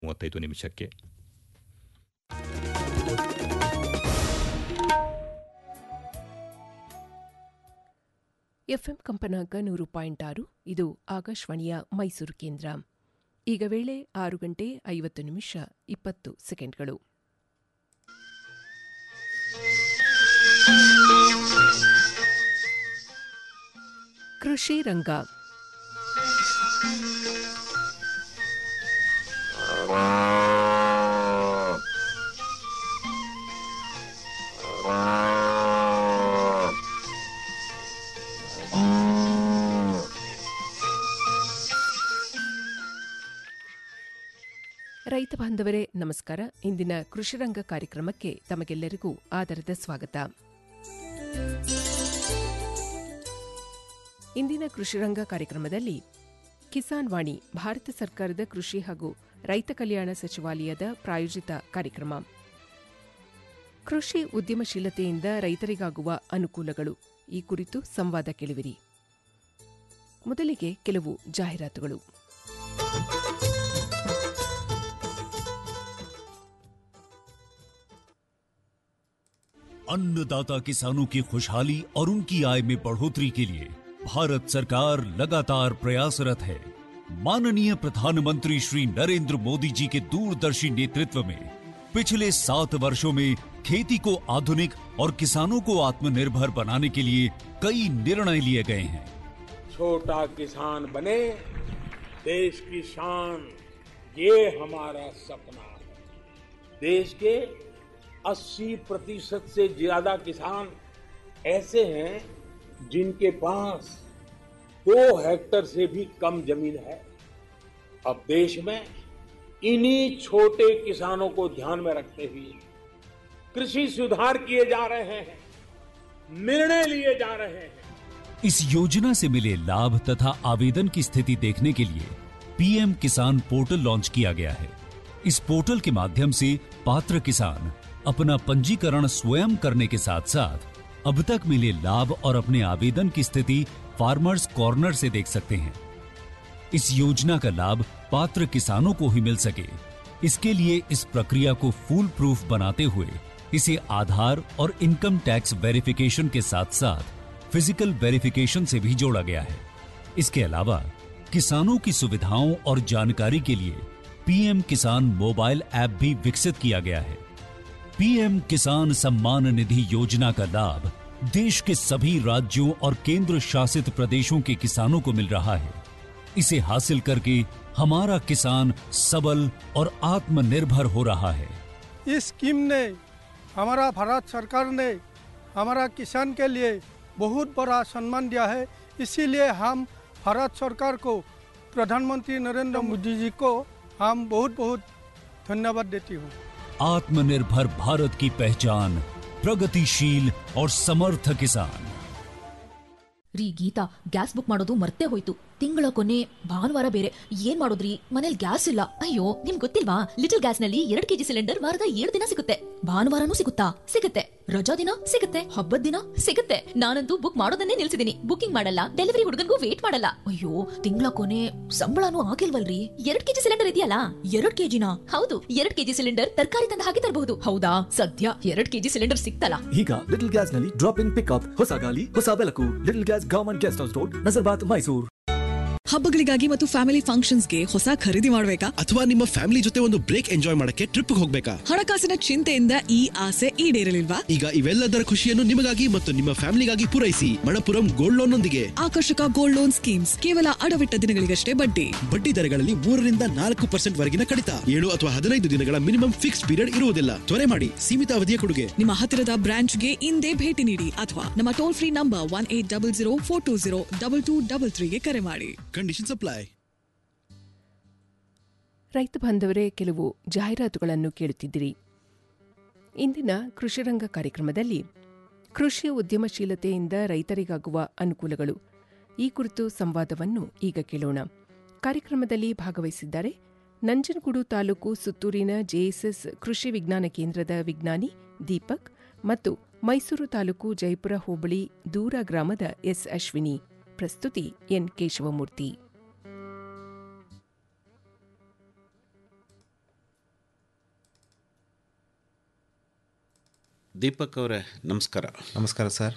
ಮೂವತ್ತೈದು ನಿಮಿಷಕ್ಕೆ ಎಫ್ಎಂ ಕಂಪನಾಂಕ ನೂರು ಪಾಯಿಂಟ್ ಆರು ಇದು ಆಕಾಶವಾಣಿಯ ಮೈಸೂರು ಕೇಂದ್ರ ಈಗ ವೇಳೆ ಆರು ಗಂಟೆ ಐವತ್ತು ನಿಮಿಷ ಇಪ್ಪತ್ತು ಸೆಕೆಂಡ್ಗಳು ಕೃಷಿ ರಂಗ ರೈತ ಬಾಂಧವರೇ ನಮಸ್ಕಾರ ಇಂದಿನ ಕೃಷಿರಂಗ ಕಾರ್ಯಕ್ರಮಕ್ಕೆ ತಮಗೆಲ್ಲರಿಗೂ ಆದರದ ಸ್ವಾಗತ ಇಂದಿನ ಕೃಷಿರಂಗ ಕಾರ್ಯಕ್ರಮದಲ್ಲಿ ಕಿಸಾನ್ ವಾಣಿ ಭಾರತ ಸರ್ಕಾರದ ಕೃಷಿ ಹಾಗೂ ರೈತ ಕಲ್ಯಾಣ ಸಚಿವಾಲಯದ ಪ್ರಾಯೋಜಿತ ಕಾರ್ಯಕ್ರಮ ಕೃಷಿ ಉದ್ಯಮಶೀಲತೆಯಿಂದ ರೈತರಿಗಾಗುವ ಅನುಕೂಲಗಳು ಈ ಕುರಿತು ಸಂವಾದ ಕೇಳುವಿರಿ ಮೊದಲಿಗೆ ಕೆಲವು ಜಾಹೀರಾತುಗಳು अन्नदाता किसानों की खुशहाली और उनकी आय में बढ़ोतरी के लिए भारत सरकार लगातार प्रयासरत है माननीय प्रधानमंत्री श्री नरेंद्र मोदी जी के दूरदर्शी नेतृत्व में पिछले सात वर्षों में खेती को आधुनिक और किसानों को आत्मनिर्भर बनाने के लिए कई निर्णय लिए गए हैं छोटा किसान बने देश की शान ये हमारा सपना है देश के 80 प्रतिशत से ज्यादा किसान ऐसे हैं जिनके पास दो हेक्टर से भी कम जमीन है अब देश में इन्हीं छोटे किसानों को ध्यान में रखते हुए कृषि सुधार किए जा रहे हैं निर्णय लिए जा रहे हैं इस योजना से मिले लाभ तथा आवेदन की स्थिति देखने के लिए पीएम किसान पोर्टल लॉन्च किया गया है इस पोर्टल के माध्यम से पात्र किसान अपना पंजीकरण स्वयं करने के साथ साथ अब तक मिले लाभ और अपने आवेदन की स्थिति फार्मर्स कॉर्नर से देख सकते हैं इस योजना का लाभ पात्र किसानों को ही मिल सके इसके लिए इस प्रक्रिया को फूल प्रूफ बनाते हुए इसे आधार और इनकम टैक्स वेरिफिकेशन के साथ साथ फिजिकल वेरिफिकेशन से भी जोड़ा गया है इसके अलावा किसानों की सुविधाओं और जानकारी के लिए पीएम किसान मोबाइल ऐप भी विकसित किया गया है पीएम किसान सम्मान निधि योजना का लाभ देश के सभी राज्यों और केंद्र शासित प्रदेशों के किसानों को मिल रहा है इसे हासिल करके हमारा किसान सबल और आत्मनिर्भर हो रहा है इस स्कीम ने हमारा भारत सरकार ने हमारा किसान के लिए बहुत बड़ा सम्मान दिया है इसीलिए हम भारत सरकार को प्रधानमंत्री नरेंद्र मोदी जी को हम बहुत बहुत धन्यवाद देती हूँ आत्मनिर्भर भारत की पहचान प्रगतिशील और समर्थ किसान ರೀ ಗೀತಾ ಗ್ಯಾಸ್ ಬುಕ್ ಮಾಡೋದು ಮರ್ತೇ ಹೋಯ್ತು ತಿಂಗಳ ಕೊನೆ ಭಾನುವಾರ ಬೇರೆ ಏನ್ ಮಾಡೋದ್ರಿ ಮನೇಲಿ ಗ್ಯಾಸ್ ಇಲ್ಲ ಅಯ್ಯೋ ನಿಮ್ ಗೊತ್ತಿಲ್ವಾ ಲಿಟಲ್ ಗ್ಯಾಸ್ ನಲ್ಲಿ ಎರಡ್ ಕೆಜಿ ಸಿಲಿಂಡರ್ ವಾರದ ಏಳು ದಿನ ಸಿಗುತ್ತೆ ಭಾನುವಾರನೂ ಸಿಗುತ್ತಾ ಸಿಗುತ್ತೆ ರಜಾ ದಿನ ಸಿಗುತ್ತೆ ಹಬ್ಬದ ದಿನ ಸಿಗುತ್ತೆ ನಾನಂತೂ ಬುಕ್ ಮಾಡೋದನ್ನೇ ನಿಲ್ಸಿದೀನಿ ಬುಕಿಂಗ್ ಮಾಡಲ್ಲ ಡೆಲಿವರಿ ಹುಡುಗನ್ಗೂ ವೇಟ್ ಮಾಡಲ್ಲ ಅಯ್ಯೋ ತಿಂಗಳ ಕೊನೆ ಸಂಬಳನೂ ಆಗಿಲ್ವಲ್ರಿ ಎರಡ್ ಕೆಜಿ ಸಿಲಿಂಡರ್ ಇದೆಯಲ್ಲ ಎರಡ್ ಕೆಜಿನ ಹೌದು ಎರಡ್ ಕೆಜಿ ಸಿಲಿಂಡರ್ ತರಕಾರಿ ತಂದ ಹಾಗೆ ತರಬಹುದು ಹೌದಾ ಸದ್ಯ ಎರಡ್ ಕೆಜಿ ಸಿಲಿಂಡರ್ ಸಿಕ್ತಲ್ಲ ಈಗ ಲಿಟಲ್ ಗ್ಯಾಸ್ ನಲ್ಲಿ ಡ್ರಾಪ್ ಇನ್ ಪಿಕ್ಅಪ್ ಹೊಸ ಗಾಲಿ ಹೊಸ ಬೆಳಕು little gas government guest house road Nazarbad Mysuru ಹಬ್ಬಗಳಿಗಾಗಿ ಮತ್ತು ಫ್ಯಾಮಿಲಿ ಫಂಕ್ಷನ್ಸ್ಗೆ ಹೊಸ ಖರೀದಿ ಮಾಡಬೇಕಾ ಅಥವಾ ನಿಮ್ಮ ಫ್ಯಾಮಿಲಿ ಜೊತೆ ಒಂದು ಬ್ರೇಕ್ ಎಂಜಾಯ್ ಮಾಡಕ್ಕೆ ಟ್ರಿಪ್ ಹೋಗ್ಬೇಕಾ ಹಣಕಾಸಿನ ಚಿಂತೆಯಿಂದ ಈ ಆಸೆ ಈಡೇರಲಿಲ್ವಾ ಈಗ ಇವೆಲ್ಲದರ ಖುಷಿಯನ್ನು ನಿಮಗಾಗಿ ಮತ್ತು ನಿಮ್ಮ ಫ್ಯಾಮಿಲಿಗಾಗಿ ಪೂರೈಸಿ ಮಣಪುರಂ ಗೋಲ್ಡ್ ಲೋನ್ ನೊಂದಿಗೆ ಆಕರ್ಷಕ ಗೋಲ್ಡ್ ಲೋನ್ ಸ್ಕೀಮ್ಸ್ ಕೇವಲ ಅಡವಿಟ್ಟ ದಿನಗಳಿಗಷ್ಟೇ ಬಡ್ಡಿ ಬಡ್ಡಿ ದರಗಳಲ್ಲಿ ಮೂರರಿಂದ ನಾಲ್ಕು ಪರ್ಸೆಂಟ್ ವರೆಗಿನ ಕಡಿತ ಏಳು ಅಥವಾ ಹದಿನೈದು ದಿನಗಳ ಮಿನಿಮಮ್ ಫಿಕ್ಸ್ ಪೀರಿಯಡ್ ಇರುವುದಿಲ್ಲ ತ್ವರೆ ಮಾಡಿ ಸೀಮಿತ ಅವಧಿಯ ಕೊಡುಗೆ ನಿಮ್ಮ ಹತ್ತಿರದ ಬ್ರಾಂಚ್ಗೆ ಇಂದೇ ಭೇಟಿ ನೀಡಿ ಅಥವಾ ನಮ್ಮ toll free number one eight double zero four two zero double two double ತ್ರೀಗೆ ಕರೆ ಮಾಡಿ ಕಂಡೀಷನ್ ಅಪ್ಲೈ ರೈತ ಬಾಂಧವರೇ ಕೆಲವು ಜಾಹೀರಾತುಗಳನ್ನು ಕೇಳುತ್ತಿದ್ದಿರಿ ಇಂದಿನ ಕೃಷಿರಂಗ ಕಾರ್ಯಕ್ರಮದಲ್ಲಿ ಕೃಷಿ ಉದ್ಯಮಶೀಲತೆಯಿಂದ ರೈತರಿಗಾಗುವ ಅನುಕೂಲಗಳು ಈ ಕುರಿತು ಸಂವಾದವನ್ನು ಈಗ ಕೇಳೋಣ ಕಾರ್ಯಕ್ರಮದಲ್ಲಿ ಭಾಗವಹಿಸಿದ್ದಾರೆ ನಂಜನಗೂಡು ತಾಲೂಕು ಸುತ್ತೂರಿನ ಜೆಎಸ್ಎಸ್ ಕೃಷಿ ವಿಜ್ಞಾನ ಕೇಂದ್ರದ ವಿಜ್ಞಾನಿ ದೀಪಕ್ ಮತ್ತು ಮೈಸೂರು ತಾಲೂಕು ಜಯಪುರ ಹೋಬಳಿ ದೂರ ಗ್ರಾಮದ ಎಸ್ ಅಶ್ವಿನಿ ಪ್ರಸ್ತುತಿ ಎನ್ ಕೇಶವಮೂರ್ತಿ ದೀಪಕ್ ಅವರೇ ನಮಸ್ಕಾರ ನಮಸ್ಕಾರ ಸರ್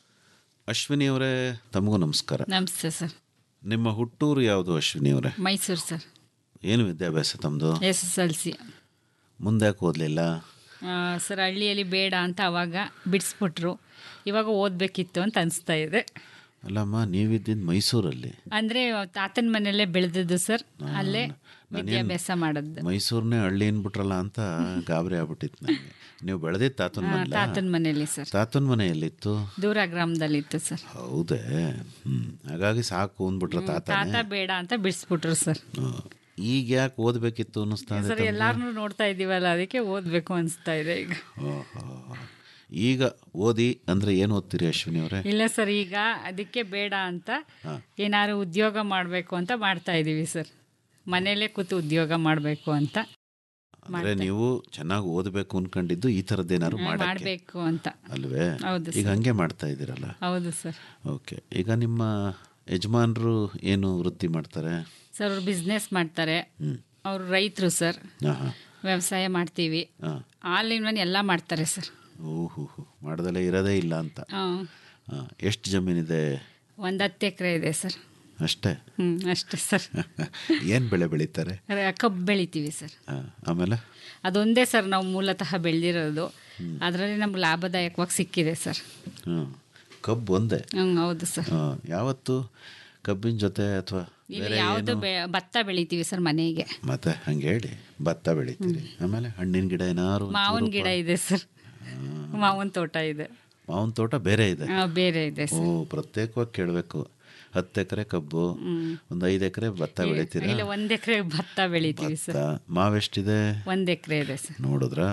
ಅಶ್ವಿನಿ ಅವರೇ ತಮಗೂ ನಮಸ್ಕಾರ ನಮಸ್ತೆ ಸರ್ ನಿಮ್ಮ ಹುಟ್ಟೂರು ಯಾವುದು ಅಶ್ವಿನಿ ಅವರೇ ಮೈಸೂರು ಸರ್ ಏನು ವಿದ್ಯಾಭ್ಯಾಸ ತಮ್ಮದು ಎಸ್ ಎಸ್ ಎಲ್ ಸಿ ಮುಂದೆ ಯಾಕೆ ಓದಲಿಲ್ಲ ಸರ್ ಹಳ್ಳಿಯಲ್ಲಿ ಬೇಡ ಅಂತ ಅವಾಗ ಬಿಡಿಸ್ಬಿಟ್ರು ಇವಾಗ ಓದಬೇಕಿತ್ತು ಅಂತ ಅನಿಸ್ತಾ ಇದೆ ಅಲ್ಲಮ್ಮ ನೀವಿದ್ದಿದ್ದು ಮೈಸೂರಲ್ಲಿ ಅಂದರೆ ತಾತನ ಮನೆಯಲ್ಲೇ ಬೆಳೆದದ್ದು ಸರ್ ಅಲ್ಲೇ ವಿದ್ಯಾಭ್ಯಾಸ ಮಾಡೋದು ಮೈಸೂರನ್ನೇ ಹಳ್ಳಿ ಅನ್ಬಿಟ್ರಲ್ಲ ಅಂತ ಗಾಬರಿ ಆಗ್ಬಿಟ್ಟಿತ್ತು ನನಗೆ ನೀವು ಬೆಳೆದಿದ್ದು ತಾತನ ಆ, ಮನೆ ತಾತನ ಮನೆಯಲ್ಲಿ ಸರ್ ತಾತನ ಮನೆ ಎಲ್ಲಿತ್ತು ದೂರ ಗ್ರಾಮದಲ್ಲಿತ್ತು ಸರ್ ಹೌದೇ ಹ್ಮ್ ಹಾಗಾಗಿ ಸಾಕು ಅಂದ್ಬಿಟ್ರ ತಾತ ತಾತನೇ ಬೇಡ ಅಂತ ಬಿಡಿಸ್ಬಿಟ್ರು ಸರ್ ಹ್ಮ್. ಈಗ ಯಾಕೆ ಓದಬೇಕಿತ್ತು ಅನ್ನಿಸ್ತಾ ಇದೆ ಸರ್ ತಮ್ಗೆ? ಎಲ್ಲಾರನ್ನೂ ನೋಡ್ತಾ ಇದ್ದೀವಲ್ಲ ಅದಕ್ಕೆ ಓದಬೇಕು ಅನಿಸ್ತಾ ಇದೆ ಈಗ ಓಹೋ. ಈಗ ಓದಿ ಅಂದ್ರೆ ಏನು ಓದ್ತೀರಿ ಅಶ್ವಿನಿ ಅವರೇ ಇಲ್ಲ ಸರ್ ಈಗ ಅದಕ್ಕೆ ಬೇಡ ಅಂತ ಏನಾದ್ರು ಉದ್ಯೋಗ ಮಾಡಬೇಕು ಅಂತ ಮಾಡ್ತಾ ಇದ್ದೀವಿ ಸರ್ ಮನೇಲೇ ಕೂತು ಉದ್ಯೋಗ ಮಾಡಬೇಕು ಅಂತ ಅಂದ್ರೆ ನೀವು ಚೆನ್ನಾಗಿ ಓದಬೇಕು ಅನ್ಕೊಂಡಿದ್ದು ಈ ಥರದ್ದೇನಾದ್ರು ಮಾಡಕ್ಕೆ ಮಾಡಬೇಕು ಅಂತ ಅಲ್ವೇ ಹೌದು ಈಗ ಸರ್. ಹಂಗೆ ಮಾಡ್ತಾ ಇದ್ದೀರಲ್ಲ ಹೌದು ಸರ್ ಓಕೆ ಈಗ ನಿಮ್ಮ ಯಜಮಾನರು ಏನು ವೃತ್ತಿ ಮಾಡ್ತಾರೆ ಸರ್ ಅವ್ರು ಬಿಸ್ನೆಸ್ ಮಾಡ್ತಾರೆ ಅವರು ರೈತರು ಸರ್ ಆಹಾ. ವ್ಯವಸಾಯ ಮಾಡ್ತೀವಿ ಹಾ. ಆಲ್ ಇನ್ ಒನ್ ಎಲ್ಲ ಮಾಡ್ತಾರೆ ಸರ್ ಓಹೋ ಮಾಡದಲ್ಲೇ ಇರೋದೇ ಇಲ್ಲ ಅಂತ ಹಾಂ ಎಷ್ಟು ಜಮೀನಿದೆ ಒಂದು ಹತ್ತು ಎಕರೆ ಇದೆ ಸರ್ ಅಷ್ಟೇ ಹ್ಞೂ ಅಷ್ಟೇ ಸರ್ ಏನು ಬೆಳೆ ಬೆಳೀತಾರೆ ಕಬ್ಬು ಬೆಳಿತೀವಿ ಸರ್ ಆ, ಆಮೇಲೆ ಅದೊಂದೇ ಸರ್ ನಾವು ಮೂಲತಃ ಬೆಳೆದಿರೋದು ಅದರಲ್ಲಿ ನಮ್ಗೆ ಲಾಭದಾಯಕವಾಗಿ ಸಿಕ್ಕಿದೆ ಸರ್ ಹ್ಞೂ ಕಬ್ಬು ಒಂದೇ ಹ್ಞೂ ಹೌದು ಸರ್ ಆ, ಯಾವತ್ತು ಕಬ್ಬಿನ ಜೊತೆ ಅಥವಾ ಇಲ್ಲಿ ಬೇರೆ ಯಾವುದು ಏನು ಬೆ ಭತ್ತ ಬೆಳಿತೀವಿ ಸರ್ ಮನೆಗೆ ಮತ್ತೆ ಹಂಗೆ ಹೇಳಿ ಭತ್ತ ಬೆಳಿತೀರಿ ಆಮೇಲೆ ಹಣ್ಣಿನ ಗಿಡ ಏನಾದ್ರು ಮಾವಿನ ಗಿಡ ಇದೆ ಸರ್ ಮಾವಿನ ತೋಟ ಇದೆ ಮಾವಿನ ತೋಟ ಬೇರೆ ಇದೆ ಆ, ಬೇರೆ ಇದೆ ಓ ಸರ್ ಪ್ರತ್ಯೇಕವಾಗಿ ಕೇಳಬೇಕು ಹತ್ತು ಎಕರೆ ಕಬ್ಬು ಒಂದು ಐದು ಎಕರೆ ಭತ್ತ ಬೆಳಿತೀರಾ ಇಲ್ಲ ಒಂದ್ ಎಕರೆ ಭತ್ತ ಬೆಳಿತೀವಿ ಭತ್ತ ಸರ್ ಮಾವೆಷ್ಟಿದೆ ಒಂದ್ ಎಕರೆ ಇದೆ ಸರ್ ನೋಡಿದ್ರಾ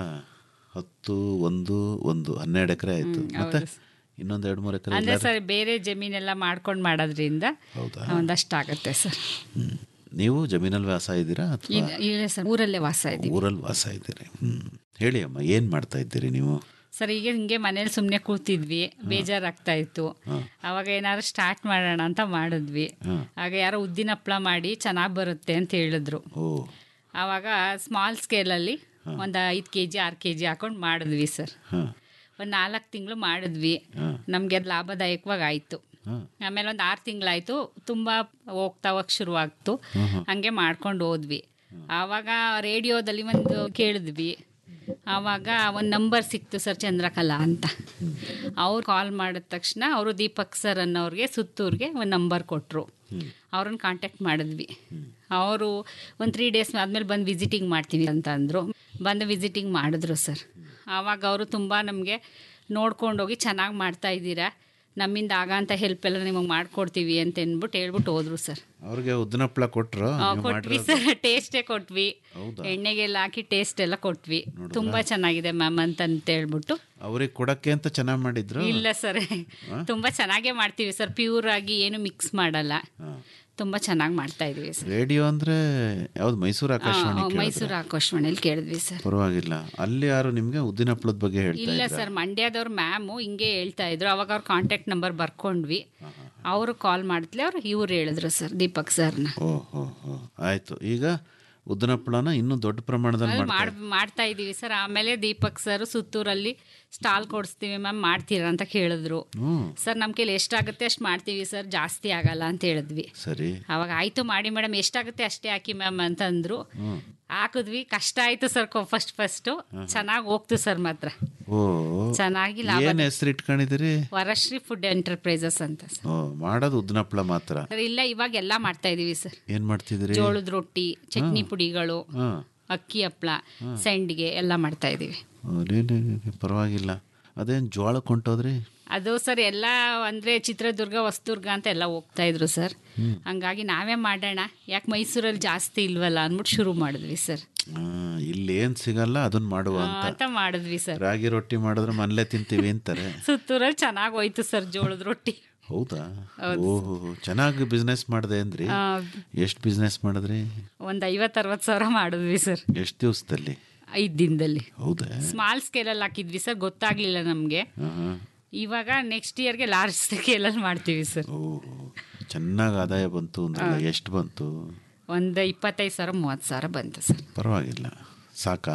ಹತ್ತು ಒಂದು ಒಂದು ಹನ್ನೆರಡು ಎಕರೆ ಆಯ್ತು ಹ್ಮ್, ಮತ್ತೆ ಹೌದು ಇನ್ನೊಂದು ಎರಡು ಮೂರು ಎಕರೆ ಅಂದ್ರೆ ಸರ್ ಬೇರೆ ಜಮೀನೆಲ್ಲ ಮಾಡ್ಕೊಂಡು ಮಾಡೋದ್ರಿಂದ ಹೌದಾ? ಒಂದಷ್ಟು ಆಗುತ್ತೆ ಸರ್ ಹ್ಮ್. ನೀವು ಜಮೀನಲ್ಲಿ ವಾಸ ಇದ್ದೀರಾ ಅಥವಾ ಇಲ್ಲ ಇಲ್ಲ ಸರ್ ಊರಲ್ಲೇ ವಾಸ ಇದ್ದೀವಿ ಊರಲ್ಲಿ ವಾಸ ಇದ್ದೀರಿ ಹ್ಮ್ ಹೇಳಿ ಅಮ್ಮ ಏನು ಮಾಡ್ತಾ ಇದ್ದೀರಿ ನೀವು ಸರ್ ಈಗ ಹಿಂಗೆ ಮನೇಲಿ ಸುಮ್ಮನೆ ಕೂತಿದ್ವಿ ಬೇಜಾರಾಗ್ತಾ ಇತ್ತು ಅವಾಗ ಏನಾದ್ರು ಸ್ಟಾರ್ಟ್ ಮಾಡೋಣ ಅಂತ ಮಾಡಿದ್ವಿ ಆಗ ಯಾರೋ ಉದ್ದಿನ ಹಪ್ಳ ಮಾಡಿ ಚೆನ್ನಾಗಿ ಬರುತ್ತೆ ಅಂತ ಹೇಳಿದ್ರು ಓ ಆವಾಗ ಸ್ಮಾಲ್ ಸ್ಕೇಲಲ್ಲಿ ಒಂದು ಐದು ಕೆ ಜಿ ಆರು ಕೆ ಜಿ ಹಾಕೊಂಡು ಮಾಡಿದ್ವಿ ಸರ್ ಹಾಂ ಒಂದು ನಾಲ್ಕು ತಿಂಗಳು ಮಾಡಿದ್ವಿ ನಮಗೆ ಅದು ಲಾಭದಾಯಕವಾಗಿ ಆಯಿತು ಆಮೇಲೆ ಒಂದು ಆರು ತಿಂಗಳಾಯಿತು ತುಂಬ ಹೋಗ್ತಾ ಹೋಗಿ ಶುರುವಾಗ್ತು ಹಂಗೆ ಮಾಡ್ಕೊಂಡು ಹೋದ್ವಿ ಆವಾಗ ರೇಡಿಯೋದಲ್ಲಿ ಒಂದು ಕೇಳಿದ್ವಿ ಆವಾಗ ಒಂದು ನಂಬರ್ ಸಿಕ್ತು ಸರ್ ಚಂದ್ರಕಲಾ ಅಂತ ಅವ್ರು ಕಾಲ್ ಮಾಡಿದ ತಕ್ಷಣ ಅವರು ದೀಪಕ್ ಸರ್ ಅನ್ನೋರಿಗೆ ಸುತ್ತೂರಿಗೆ ಒಂದು ನಂಬರ್ ಕೊಟ್ಟರು ಅವ್ರನ್ನ ಕಾಂಟ್ಯಾಕ್ಟ್ ಮಾಡಿದ್ವಿ ಅವರು ಒಂದು ತ್ರೀ ಡೇಸ್ ಆದಮೇಲೆ ಬಂದು ವಿಸಿಟಿಂಗ್ ಮಾಡ್ತೀವಿ ಅಂತ ಅಂದರು ಬಂದು ವಿಸಿಟಿಂಗ್ ಮಾಡಿದ್ರು ಸರ್ ಆವಾಗ ಅವರು ತುಂಬ ನಮಗೆ ನೋಡ್ಕೊಂಡೋಗಿ ಚೆನ್ನಾಗಿ ಮಾಡ್ತಾ ಇದ್ದೀರಾ ನಮ್ಮಿಂದ ಆಗಂತ ಹೆಲ್ಪ್ ಎಲ್ಲ ನಿಮಗೆ ಮಾಡ್ಕೊಡ್ತೀವಿ ಅಂತ ಅಂದ್ಬಿಟ್ಟು ಹೇಳ್ಬಿಟ್ಟು ಹೋದ್ರು ಸರ್ ಅವ್ರಿಗೆ ಉದ್ದಿನ ಹಪ್ಳ ಕೊಟ್ರು ಆ, ನೀವು ಕೊಟ್ವಿ ಮಾಡಿರೋದು ಸರ್ ಟೇಸ್ಟೇ ಕೊಟ್ವಿ ಹೌದಾ? ಎಣ್ಣೆಗೆಲ್ಲ ಹಾಕಿ ಟೇಸ್ಟ್ ಎಲ್ಲ ಕೊಟ್ವಿ ತುಂಬಾ ಚೆನ್ನಾಗಿದೆ ಮ್ಯಾಮ್ ಅಂತ ಅಂತ ಹೇಳ್ಬಿಟ್ಟು ಅವ್ರಿಗೆ ಕೊಡಕ್ಕೆ ಅಂತ ಚೆನ್ನಾಗಿ ಮಾಡಿದ್ರು ಇಲ್ಲ ಸರ್ ತುಂಬಾ ಚೆನ್ನಾಗೇ ಮಾಡ್ತೀವಿ ಸರ್ ಪ್ಯೂರ್ ಆಗಿ ಏನು ಮಿಕ್ಸ್ ಮಾಡಲ್ಲ ತುಂಬಾ ಚೆನ್ನಾಗಿ ಮಾಡ್ತಾ ಇದೀವಿ ಸರ್ ರೇಡಿಯೋ ಅಂದ್ರೆ ಯಾವ್ದು ಮೈಸೂರು ಆಕಾಶವಾಣಿ ಆ, ಕೇಳಿದ್ರಾ? ಮೈಸೂರು ಆಕಾಶವಾಣಿಯಲ್ಲಿ ಕೇಳಿದ್ವಿ ಸರ್ ಪರವಾಗಿಲ್ಲ ಅಲ್ಲಿ ಯಾರು ನಿಮ್ಗೆ ಉದ್ದಿನ ಹಪ್ಳದ ಬಗ್ಗೆ ಹೇಳ್ತಾ ಇಲ್ಲ ಇದ್ರಾ? ಸರ್ ಮಂಡ್ಯದವ್ರ ಮ್ಯಾಮು ಹಿಂಗೆ ಹೇಳ್ತಾ ಇದ್ರು ಅವಾಗ ಅವ್ರ ಕಾಂಟ್ಯಾಕ್ಟ್ ನಂಬರ್ ಬರ್ಕೊಂಡ್ವಿ ಅವರು ಕಾಲ್ ಮಾಡಿದ್ಲೆ ಅವ್ರು ಇವ್ರು ಹೇಳಿದ್ರು ಸರ್ ದೀಪಕ್ ಸರ್ನ ಓ ಹೋ ಹೋ ಆಯ್ತು ಈಗ ಉದ್ದಿನ ಹಪ್ಪಳನ ಇನ್ನೂ ದೊಡ್ಡ ಪ್ರಮಾಣದಲ್ಲಿ ಅಲ್ಲಿ ಮಾಡ್ತಾರೆ ಮಾಡ್ ಮಾಡ್ತಾ ಇದ್ದೀವಿ ಸರ್ ಆಮೇಲೆ ದೀಪಕ್ ಸರ್ ಸುತ್ತೂರಲ್ಲಿ ಸ್ಟಾಲ್ ಕೊಡಿಸ್ತೀವಿ ಮ್ಯಾಮ್ ಮಾಡ್ತೀರಾ ಅಂತ ಕೇಳಿದ್ರು ಹ್ಮ್ ಸರ್ ನಮ್ಮ ಕೈಲಿ ಎಷ್ಟಾಗುತ್ತೆ ಅಷ್ಟು ಮಾಡ್ತೀವಿ ಸರ್ ಜಾಸ್ತಿ ಆಗಲ್ಲ ಅಂತ ಹೇಳಿದ್ವಿ ಸರಿ ಅವಾಗ ಆಯ್ತು ಮಾಡಿ ಮೇಡಮ್ ಎಷ್ಟಾಗುತ್ತೆ ಅಷ್ಟೇ ಹಾಕಿ ಮ್ಯಾಮ್ ಅಂತಂದ್ರು ಹಾಕಿದ್ವಿ ಕಷ್ಟ ಆಯ್ತು ಸರ್ ಫಸ್ಟ್ ಫಸ್ಟು ಚೆನ್ನಾಗಿ ಹೋಗ್ತು ಸರ್ ಮಾತ್ರ ಓ ಚೆನ್ನಾಗಿ ಲಾಭ ಏನ್ ಹೆಸರು ಇಟ್ಕೊಂಡಿದ್ದೀರಿ ವರಶ್ರೀ ಫುಡ್ ಎಂಟರ್ಪ್ರೈಸಸ್ ಅಂತ ಸರ್ ಓ ಮಾಡೋದು ಉದ್ದಿನ ಹಪ್ಪಳ ಮಾತ್ರ ಸರ್ ಇಲ್ಲ ಇವಾಗ ಎಲ್ಲ ಮಾಡ್ತಾ ಇದೀವಿ ಸರ್ ಏನ್ ಮಾಡ್ತಿದ್ದೀರಿ ಜೋಳದ ರೊಟ್ಟಿ ಚಟ್ನಿ ಪುಡಿಗಳು ಹಾ ಅಕ್ಕಿ ಹಪ್ಳ ಸಂಡಿಗೆ ಎಲ್ಲ ಮಾಡ್ತಾ ಇದೀವಿ ಓ, ಲೇ, ಲೇ, ಲೇ, ಲೇ, ಪರವಾಗಿಲ್ಲ ಅದೇನ್ ಜೋಳ ಕೊಂಟೋದ್ರಿ ಅದು ಸರ್ ಎಲ್ಲ ಅಂದ್ರೆ ಚಿತ್ರದುರ್ಗ ಹೊಸದುರ್ಗ ಅಂತ ಎಲ್ಲ ಹೋಗ್ತಾ ಇದ್ರು ಸರ್ ಹಂಗಾಗಿ ನಾವೇ ಮಾಡೋಣ ಯಾಕೆ ಮೈಸೂರಲ್ಲಿ ಜಾಸ್ತಿ ಇಲ್ವಲ್ಲ ಅಂದ್ಬಿಟ್ಟು ಶುರು ಮಾಡಿದ್ವಿ ಸರ್ ಆ, ಇಲ್ಲಿ ಏನ್ ಸಿಗಲ್ಲ ಅದನ್ನ ಮಾಡುವ ಆ, ಅಂತ ಅಂತ ಮಾಡಿದ್ವಿ ಸರ್ ರಾಗಿ ರೊಟ್ಟಿ ಮಾಡಿದ್ರೆ ಮನೇಲೆ ತಿಂತೀವಿ ಅಂತಾರೆ ಸುತ್ತೂರಲ್ಲಿ ಚೆನ್ನಾಗಿ ಹೋಯ್ತು ಸರ್ ಜೋಳದ ರೊಟ್ಟಿ ಹೌದಾ ಓಹೋ ಚೆನ್ನಾಗಿ ಬಿಸ್ನೆಸ್ ಮಾಡಿದೆ ಅಂದ್ರಿ ಆ, ಎಷ್ಟು ಬಿಸ್ನೆಸ್ ಮಾಡಿದ್ರಿ ಒಂದು ಐವತ್ತು ಅರವತ್ತು ಸಾವಿರ ಮಾಡಿದ್ವಿ ಸರ್ ಎಷ್ಟು ದಿವಸದಲ್ಲಿ ಐದು ದಿನದಲ್ಲಿ ಹೌದಾ ಸ್ಮಾಲ್ ಸ್ಕೇಲಲ್ಲಿ ಹಾಕಿದ್ವಿ ಸರ್ ಗೊತ್ತಾಗ್ಲಿಲ್ಲ ನಮಗೆ ಆಹಾ. ಇವಾಗ ನೆಕ್ಸ್ಟ್ ಇಯರ್ಗೆ ಲಾರ್ಜ್ ಸ್ಕೇಲಲ್ಲಿ ಮಾಡ್ತೀವಿ ಸರ್ ಓಹೋ ಚೆನ್ನಾಗಿ ಆದಾಯ ಬಂತು ಅಂದ್ರಲ್ಲ ಎಷ್ಟು ಬಂತು ಒಂದು ಇಪ್ಪತ್ತೈದು ಸಾವಿರ ಮೂವತ್ತು ಸಾವಿರ ಬಂತು ಸರ್ ಪರವಾಗಿಲ್ಲ ಸಾಕಾ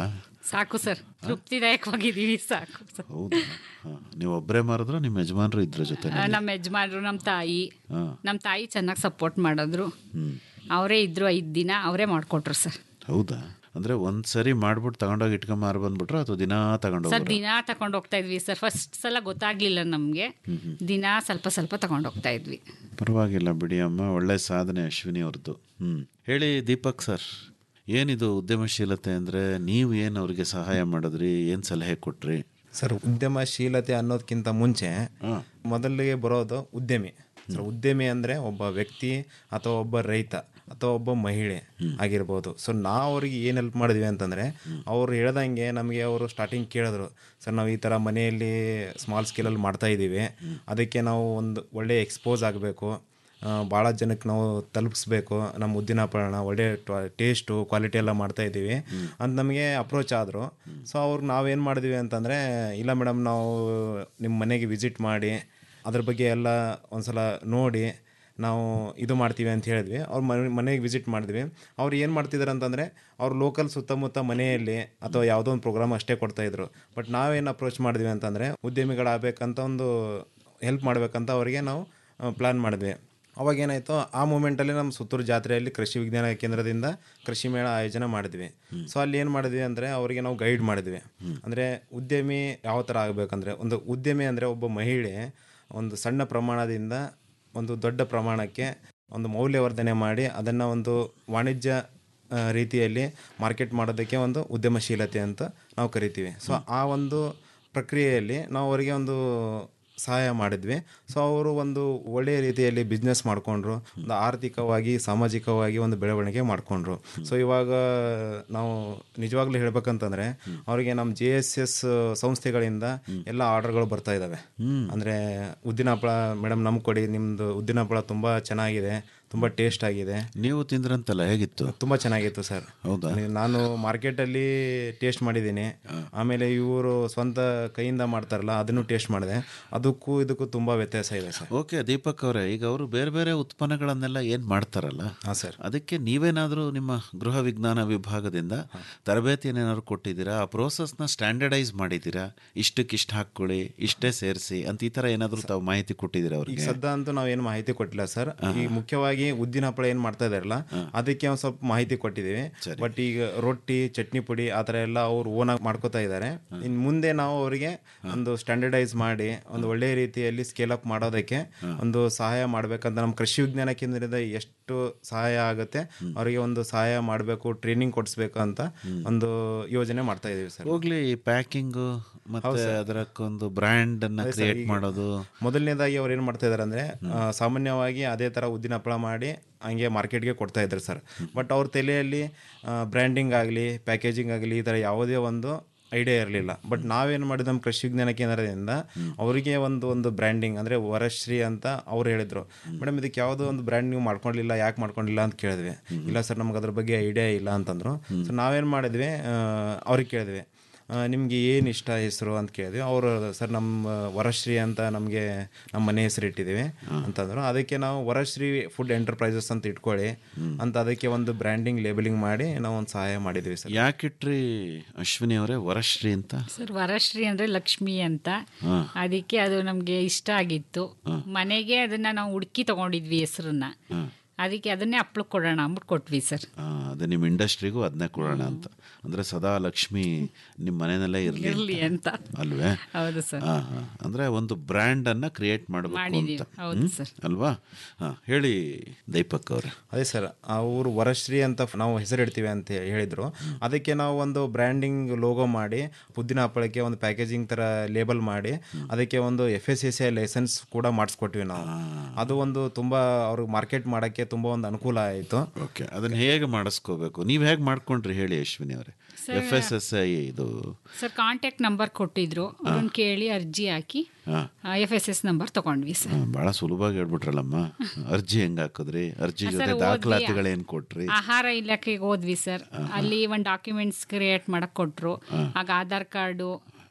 ಸಾಕು ಸರ್ ತೃಪ್ತಿದಾಯಕವಾಗಿದ್ದೀವಿ ಸಾಕು ಸರ್ ಹೌದಾ ಹಾ. ನೀವು ಒಬ್ಬರೇ ಮಾರಿದ್ರ ನಿಮ್ಮ ಯಜಮಾನರು ಇದ್ರ ಜೊತೆ ಆ, ನಮ್ಮ ಯಜಮಾನ್ರು ನಮ್ಮ ತಾಯಿ ಹಾ. ನಮ್ಮ ತಾಯಿ ಚೆನ್ನಾಗಿ ಸಪೋರ್ಟ್ ಮಾಡಿದ್ರು ಹ್ಮ್ ಅವರೇ ಇದ್ರು ಐದು ದಿನ ಅವರೇ ಮಾಡಿಕೊಟ್ರು ಸರ್ ಹೌದಾ ಅಂದ್ರೆ ಒಂದ್ ಸರಿ ಮಾಡ್ಬಿಟ್ಟು ತಗೊಂಡೋಗಿ ಇಟ್ಕೊಂಡ್ ಮಾರ್ ಬಂದ್ಬಿಟ್ರೆ ಅಥವಾ ದಿನಾ ಸರ್ ತಗೊಂಡೋಗ್ರ ದಿನ ತಗೊಂಡು ಹೋಗ್ತಾ ಇದ್ವಿ ಸರ್ ಫಸ್ಟ್ ಸಲ ಗೊತ್ತಾಗ್ಲಿಲ್ಲ ನಮಗೆ ದಿನ ಸ್ವಲ್ಪ ಸ್ವಲ್ಪ ತಗೊಂಡು ಹೋಗ್ತಾ ಇದ್ವಿ ಪರವಾಗಿಲ್ಲ ಬಿಡಿ ಅಮ್ಮ ಒಳ್ಳೆ ಸಾಧನೆ ಅಶ್ವಿನಿ ಅವ್ರದ್ದು ಹ್ಮ್ ಹೇಳಿ ದೀಪಕ್ ಸರ್ ಏನಿದು ಉದ್ಯಮಶೀಲತೆ ಅಂದ್ರೆ ನೀವು ಏನು ಅವ್ರಿಗೆ ಸಹಾಯ ಮಾಡಿದ್ರಿ ಏನ್ ಸಲಹೆ ಕೊಟ್ರಿ ಸರ್ ಉದ್ಯಮಶೀಲತೆ ಅನ್ನೋದಕ್ಕಿಂತ ಮುಂಚೆ ಮೊದಲಿಗೆ ಬರೋದು ಉದ್ಯಮಿ ಸರ್ ಉದ್ಯಮಿ ಅಂದರೆ ಒಬ್ಬ ವ್ಯಕ್ತಿ ಅಥವಾ ಒಬ್ಬ ರೈತ ಅಥವಾ ಒಬ್ಬ ಮಹಿಳೆ ಆಗಿರ್ಬೋದು ಸೊ ನಾವು ಅವ್ರಿಗೆ ಏನು ಹೆಲ್ಪ್ ಮಾಡಿದ್ವಿ ಅಂತಂದರೆ ಅವ್ರು ಹೇಳ್ದಂಗೆ ನಮಗೆ ಅವರು ಸ್ಟಾರ್ಟಿಂಗ್ ಕೇಳಿದ್ರು ಸರ್ ನಾವು ಈ ಥರ ಮನೆಯಲ್ಲಿ ಸ್ಮಾಲ್ ಸ್ಕೇಲಲ್ಲಿ ಮಾಡ್ತಾ ಇದ್ದೀವಿ ಅದಕ್ಕೆ ನಾವು ಒಂದು ಒಳ್ಳೆ ಎಕ್ಸ್ಪೋಸ್ ಆಗಬೇಕು ಭಾಳ ಜನಕ್ಕೆ ನಾವು ತಲುಪಿಸ್ಬೇಕು ನಮ್ಮ ಉದ್ದಿನ ಪಳಣ ಒಳ್ಳೆ ಟೇಸ್ಟು ಕ್ವಾಲಿಟಿ ಎಲ್ಲ ಮಾಡ್ತಾ ಇದ್ದೀವಿ ಅಂತ ನಮಗೆ ಅಪ್ರೋಚ್ ಆದರು ಸೊ ಅವ್ರಿಗೆ ನಾವೇನು ಮಾಡಿದ್ವಿ ಅಂತಂದರೆ ಇಲ್ಲ ಮೇಡಮ್ ನಾವು ನಿಮ್ಮ ಮನೆಗೆ ವಿಸಿಟ್ ಮಾಡಿ ಅದ್ರ ಬಗ್ಗೆ ಎಲ್ಲ ಒಂದ್ಸಲ ನೋಡಿ ನಾವು ಇದು ಮಾಡ್ತೀವಿ ಅಂತ ಹೇಳಿದ್ವಿ ಅವ್ರ ಮನೆ ಮನೆಗೆ ವಿಸಿಟ್ ಮಾಡಿದ್ವಿ ಅವ್ರು ಏನು ಮಾಡ್ತಿದ್ದಾರೆ ಅಂತಂದರೆ ಅವ್ರ ಲೋಕಲ್ ಸುತ್ತಮುತ್ತ ಮನೆಯಲ್ಲಿ ಅಥವಾ ಯಾವುದೋ ಒಂದು ಪ್ರೋಗ್ರಾಮ್ ಅಷ್ಟೇ ಕೊಡ್ತಾಯಿದ್ರು ಬಟ್ ನಾವೇನು ಅಪ್ರೋಚ್ ಮಾಡಿದ್ವಿ ಅಂತಂದರೆ ಉದ್ಯಮಿಗಳಾಗಬೇಕಂತ ಒಂದು ಹೆಲ್ಪ್ ಮಾಡಬೇಕಂತ ಅವರಿಗೆ ನಾವು ಪ್ಲ್ಯಾನ್ ಮಾಡಿದ್ವಿ ಅವಾಗ ಏನಾಯಿತು ಆ ಮೂಮೆಂಟಲ್ಲಿ ನಮ್ಮ ಸುತ್ತೂರು ಜಾತ್ರೆಯಲ್ಲಿ ಕೃಷಿ ವಿಜ್ಞಾನ ಕೇಂದ್ರದಿಂದ ಕೃಷಿ ಮೇಳ ಆಯೋಜನೆ ಮಾಡಿದ್ವಿ ಸೊ ಅಲ್ಲಿ ಏನು ಮಾಡಿದ್ವಿ ಅಂದರೆ ಅವರಿಗೆ ನಾವು ಗೈಡ್ ಮಾಡಿದ್ವಿ ಅಂದರೆ ಉದ್ಯಮಿ ಯಾವ ಥರ ಆಗಬೇಕಂದ್ರೆ ಒಂದು ಉದ್ಯಮಿ ಅಂದರೆ ಒಬ್ಬ ಮಹಿಳೆ ಒಂದು ಸಣ್ಣ ಪ್ರಮಾಣದಿಂದ ಒಂದು ದೊಡ್ಡ ಪ್ರಮಾಣಕ್ಕೆ ಒಂದು ಮೌಲ್ಯವರ್ಧನೆ ಮಾಡಿ ಅದನ್ನು ಒಂದು ವಾಣಿಜ್ಯ ಆ, ರೀತಿಯಲ್ಲಿ ಮಾರ್ಕೆಟ್ ಮಾಡೋದಕ್ಕೆ ಒಂದು ಉದ್ಯಮಶೀಲತೆ ಅಂತ ನಾವು ಕರಿತೀವಿ ಸೊ ಆ ಒಂದು ಪ್ರಕ್ರಿಯೆಯಲ್ಲಿ ನಾವು ಅವರಿಗೆ ಒಂದು ಸಹಾಯ ಮಾಡಿದ್ವಿ ಸೊ ಅವರು ಒಂದು ಒಳ್ಳೆಯ ರೀತಿಯಲ್ಲಿ ಬಿಸ್ನೆಸ್ ಮಾಡಿಕೊಂಡ್ರು ಒಂದು ಆರ್ಥಿಕವಾಗಿ ಸಾಮಾಜಿಕವಾಗಿ ಒಂದು ಬೆಳವಣಿಗೆ ಮಾಡಿಕೊಂಡ್ರು ಸೊ ಇವಾಗ ನಾವು ನಿಜವಾಗ್ಲೂ ಹೇಳ್ಬೇಕಂತಂದ್ರೆ ಅವರಿಗೆ ನಮ್ಮ ಜೆ ಎಸ್ ಎಸ್ ಸಂಸ್ಥೆಗಳಿಂದ ಎಲ್ಲ ಆರ್ಡರ್ಗಳು ಬರ್ತಾ ಇದ್ದಾವೆ ಅಂದರೆ ಉದ್ದಿನ ಹಪ್ಪಳ ಮೇಡಮ್ ನಮ್ಗೆ ಕೊಡಿ ನಿಮ್ಮದು ಉದ್ದಿನ ಹಪ್ಪಳ ತುಂಬ ಚೆನ್ನಾಗಿದೆ ತುಂಬ ಟೇಸ್ಟ್ ಆಗಿದೆ ನೀವು ತಿಂದ್ರಂತಲ್ಲ ಹೇಗಿತ್ತು ತುಂಬ ಚೆನ್ನಾಗಿತ್ತು ಸರ್ ಹೌದಾ ನಾನು ಮಾರ್ಕೆಟಲ್ಲಿ ಟೇಸ್ಟ್ ಮಾಡಿದ್ದೀನಿ ಆಮೇಲೆ ಇವರು ಸ್ವಂತ ಕೈಯಿಂದ ಮಾಡ್ತಾರಲ್ಲ ಅದನ್ನು ಟೇಸ್ಟ್ ಮಾಡಿದೆ ಅದಕ್ಕೂ ಇದಕ್ಕೂ ತುಂಬ ವ್ಯತ್ಯಾಸ ಇದೆ ಸರ್ ಓಕೆ ದೀಪಕ್ ಅವರೇ ಈಗ ಅವರು ಬೇರೆ ಬೇರೆ ಉತ್ಪನ್ನಗಳನ್ನೆಲ್ಲ ಏನು ಮಾಡ್ತಾರಲ್ಲ ಹಾಂ ಸರ್ ಅದಕ್ಕೆ ನೀವೇನಾದರೂ ನಿಮ್ಮ ಗೃಹ ವಿಜ್ಞಾನ ವಿಭಾಗದಿಂದ ತರಬೇತಿಯನ್ನೇನಾದ್ರು ಕೊಟ್ಟಿದ್ದೀರಾ ಆ ಪ್ರೋಸೆಸ್ನ ಸ್ಟ್ಯಾಂಡರ್ಡೈಸ್ ಮಾಡಿದ್ದೀರಾ ಇಷ್ಟಕ್ಕೆ ಇಷ್ಟು ಹಾಕ್ಕೊಳ್ಳಿ ಇಷ್ಟೇ ಸೇರಿಸಿ ಅಂತ ಈ ಥರ ಏನಾದರೂ ತಾವು ಮಾಹಿತಿ ಕೊಟ್ಟಿದ್ದೀರಾ ಈಗ ಅವ್ರಿಗೆ ಸದ್ಯ ಅಂತೂ ನಾವು ಏನು ಮಾಹಿತಿ ಕೊಟ್ಟಿಲ್ಲ ಸರ್ ಈ ಮುಖ್ಯವಾಗಿ ಉದ್ದಿನ ಹಪ್ಪಳ ಏನು ಮಾಡ್ತಾ ಇದಾರಲ್ಲ ಅದಕ್ಕೆ ಒಂದು ಸ್ವಲ್ಪ ಮಾಹಿತಿ ಕೊಟ್ಟಿದ್ದೀವಿ ಬಟ್ ಈಗ ರೊಟ್ಟಿ ಚಟ್ನಿ ಪುಡಿ ಆ ಥರ ಎಲ್ಲ ಅವ್ರು ಓನಾಗಿ ಮಾಡ್ಕೋತಾ ಇದ್ದಾರೆ ಇನ್ನು ಮುಂದೆ ನಾವು ಅವರಿಗೆ ಒಂದು ಸ್ಟ್ಯಾಂಡರ್ಡೈಸ್ ಮಾಡಿ ಒಂದು ಒಳ್ಳೆಯ ರೀತಿಯಲ್ಲಿ ಸ್ಕೇಲ್ ಅಪ್ ಮಾಡೋದಕ್ಕೆ ಒಂದು ಸಹಾಯ ಮಾಡಬೇಕಂತ ನಮ್ಮ ಕೃಷಿ ವಿಜ್ಞಾನ ಕೇಂದ್ರದಿಂದ ಎಷ್ಟು ಸಹಾಯ ಆಗುತ್ತೆ ಅವರಿಗೆ ಒಂದು ಸಹಾಯ ಮಾಡಬೇಕು ಟ್ರೈನಿಂಗ್ ಕೊಡಿಸ್ಬೇಕು ಅಂತ ಒಂದು ಯೋಜನೆ ಮಾಡ್ತಾ ಇದೀವಿ ಸರ್ ಹೋಗ್ಲಿ ಪ್ಯಾಕಿಂಗು ಮತ್ತೆ ಅದಕ್ಕೊಂದು ಬ್ರ್ಯಾಂಡ್ ಅನ್ನ ಅದೇ ಸರ್, ಕ್ರಿಯೇಟ್ ಈಗ ಮಾಡೋದು ಮೊದಲನೇದಾಗಿ ಅವ್ರು ಏನು ಮಾಡ್ತಾ ಇದಾರೆ ಅಂದರೆ ಸಾಮಾನ್ಯವಾಗಿ ಅದೇ ಥರ ಉದ್ದಿನ ಹಪ್ಪಳ ಮಾಡಿ ಹಂಗೆ ಮಾರ್ಕೆಟ್ಗೆ ಕೊಡ್ತಾ ಇದ್ರು ಸರ್ ಬಟ್ ಅವ್ರ ತಲೆಯಲ್ಲಿ ಬ್ರ್ಯಾಂಡಿಂಗ್ ಆಗಲಿ ಪ್ಯಾಕೇಜಿಂಗ್ ಆಗಲಿ ಈ ಥರ ಯಾವುದೇ ಒಂದು ಐಡಿಯಾ ಇರಲಿಲ್ಲ ಬಟ್ ನಾವೇನು ಮಾಡಿದ ನಮ್ಮ ಕೃಷಿ ವಿಜ್ಞಾನ ಕೇಂದ್ರದಿಂದ ಅವರಿಗೆ ಒಂದು ಒಂದು ಬ್ರ್ಯಾಂಡಿಂಗ್ ಅಂದರೆ ವರಶ್ರೀ ಅಂತ ಅವ್ರು ಹೇಳಿದರು ಮೇಡಮ್ ಇದಕ್ಕೆ ಯಾವುದೋ ಒಂದು ಬ್ರ್ಯಾಂಡ್ ನೀವು ಮಾಡ್ಕೊಂಡಿಲ್ಲ ಯಾಕೆ ಮಾಡ್ಕೊಂಡಿಲ್ಲ ಅಂತ ಕೇಳಿದ್ವಿ ಇಲ್ಲ ಸರ್ ನಮ್ಗೆ ಅದ್ರ ಬಗ್ಗೆ ಐಡಿಯಾ ಇಲ್ಲ ಅಂತಂದರು ಸೊ ನಾವೇನು ಮಾಡಿದ್ವಿ ಆ, ಅವ್ರಿಗೆ ಕೇಳಿದ್ವಿ ಆ, ನಿಮ್ಗೆ ಏನು ಇಷ್ಟ ಹೆಸರು ಅಂತ ಕೇಳಿದ್ವಿ ಅವರು ಸರ್ ನಮ್ಮ ವರಶ್ರೀ ಅಂತ ನಮಗೆ ನಮ್ಮ ಮನೆ ಹೆಸರು ಇಟ್ಟಿದ್ದೀವಿ ಅಂತಂದರು ಅದಕ್ಕೆ ನಾವು ವರಶ್ರೀ ಫುಡ್ ಎಂಟರ್ಪ್ರೈಸಸ್ ಅಂತ ಇಟ್ಕೊಳ್ಳಿ ಅಂತ ಅದಕ್ಕೆ ಒಂದು ಬ್ರ್ಯಾಂಡಿಂಗ್ ಲೇಬಲಿಂಗ್ ಮಾಡಿ ನಾವು ಒಂದು ಸಹಾಯ ಮಾಡಿದ್ವಿ ಸರ್ ಯಾಕಿಟ್ರಿ ಅಶ್ವಿನಿ ಅವರೇ ವರಶ್ರೀ ಅಂತ ಸರ್ ವರಶ್ರೀ ಅಂದ್ರೆ ಲಕ್ಷ್ಮಿ ಅಂತ ಹಾ. ಅದಕ್ಕೆ ಅದು ನಮಗೆ ಇಷ್ಟ ಆಗಿತ್ತು ಮನೆಗೆ ಅದನ್ನ ನಾವು ಹುಡುಕಿ ತಗೊಂಡಿದ್ವಿ ಹೆಸರನ್ನ ಅದಕ್ಕೆ ಅದನ್ನೇ ಹಪ್ಳಕ್ಕೆ ಕೊಡೋಣ ಅಂದ್ಬಿಟ್ಟು ಕೊಟ್ವಿ ಸರ್ ಆ, ಅದೇ ನಿಮ್ಮ ಇಂಡಸ್ಟ್ರಿಗೂ ಅದನ್ನೇ ಕೊಡೋಣ ಅಂತ ಅಂದ್ರೆ ಸದಾ ಲಕ್ಷ್ಮಿ ನಿಮ್ಮ ಮನೆಯಲ್ಲೇ ಇರಲಿ ಇರ್ಲಿ ಅಂತ ಅಲ್ವೇ ಹೌದು ಸರ್ ಹಾ, ಹಾ. ಅಂದ್ರೆ ಒಂದು ಬ್ರ್ಯಾಂಡ್ ಅನ್ನ ಕ್ರಿಯೇಟ್ ಮಾಡಬೇಕು ಮಾಡಿದೀವಿ. ಅಂತ ಹೌದು ಹ್ಮ್? ಸರ್. ಅಲ್ವಾ ಹಾ, ಹೇಳಿ ದೀಪಕ್ ಅವ್ರೆ ಅದೇ ಸರ್ ಅವರು ವರಶ್ರೀ ಅಂತ ನಾವು ಹೆಸರಿಡ್ತೀವಿ ಅಂತ ಹೇಳಿದರು ಅದಕ್ಕೆ ನಾವು ಒಂದು ಬ್ರ್ಯಾಂಡಿಂಗ್ ಲೋಗೋ ಮಾಡಿ ಉದ್ದಿನ ಹಪ್ಪಳಕ್ಕೆ ಒಂದು ಪ್ಯಾಕೇಜಿಂಗ್ ಥರ ಲೇಬಲ್ ಮಾಡಿ ಅದಕ್ಕೆ ಒಂದು F S S A licence ಕೂಡ ಮಾಡಿಸ್ಕೊಟ್ವಿ ನಾವು ಅದು ಒಂದು ತುಂಬ ಅವ್ರಿಗೆ ಮಾರ್ಕೆಟ್ ಮಾಡೋಕ್ಕೆ ತುಂಬ ಒಂದು ಅನುಕೂಲ ಆಯಿತು ಓಕೆ ಅದನ್ನ ಹೇಗೆ ಮಾಡಿಸ್ಕೋಬೇಕು ನೀವು ಹೇಗೆ ಮಾಡ್ಕೊಂಡ್ರಿ ಹೇಳಿ ಅಶ್ವಿನಿ ಅವರೇ sir, F S S I ಇದು ಸರ್ ಕಾಂಟ್ಯಾಕ್ಟ್ ನಂಬರ್ ಕೊಟ್ಟಿದ್ರು ಅವ್ರನ್ನ ಕೇಳಿ ಅರ್ಜಿ ಹಾಕಿ ಹಾ ಎಫ್ ಎಸ್ ಎಸ್ ನಂಬರ್ ತಗೊಂಡ್ವಿ ಸರ್ ಹಾ, ಭಾಳ ಸುಲಭವಾಗಿ ಹೇಳ್ಬಿಟ್ರಲ್ಲಮ್ಮ ಅರ್ಜಿ ಹೆಂಗ್ ಹಾಕಿದ್ರಿ ಅರ್ಜಿ ಸರ್, ಜೊತೆ ಓದ್ವಿ. ದಾಖಲಾತಿಗಳೇನ್ ಕೊಟ್ರಿ ಆಹಾರ ಇಲಾಖೆಗೆ ಹೋದ್ವಿ ಸರ್ ಅಲ್ಲಿ ಒಂದು ಡಾಕ್ಯುಮೆಂಟ್ಸ್ ಕ್ರಿಯೇಟ್ ಮಾಡಕ್ ಕೊಟ್ರು ಆಗ ಆಧಾರ್ ಕಾರ್ಡು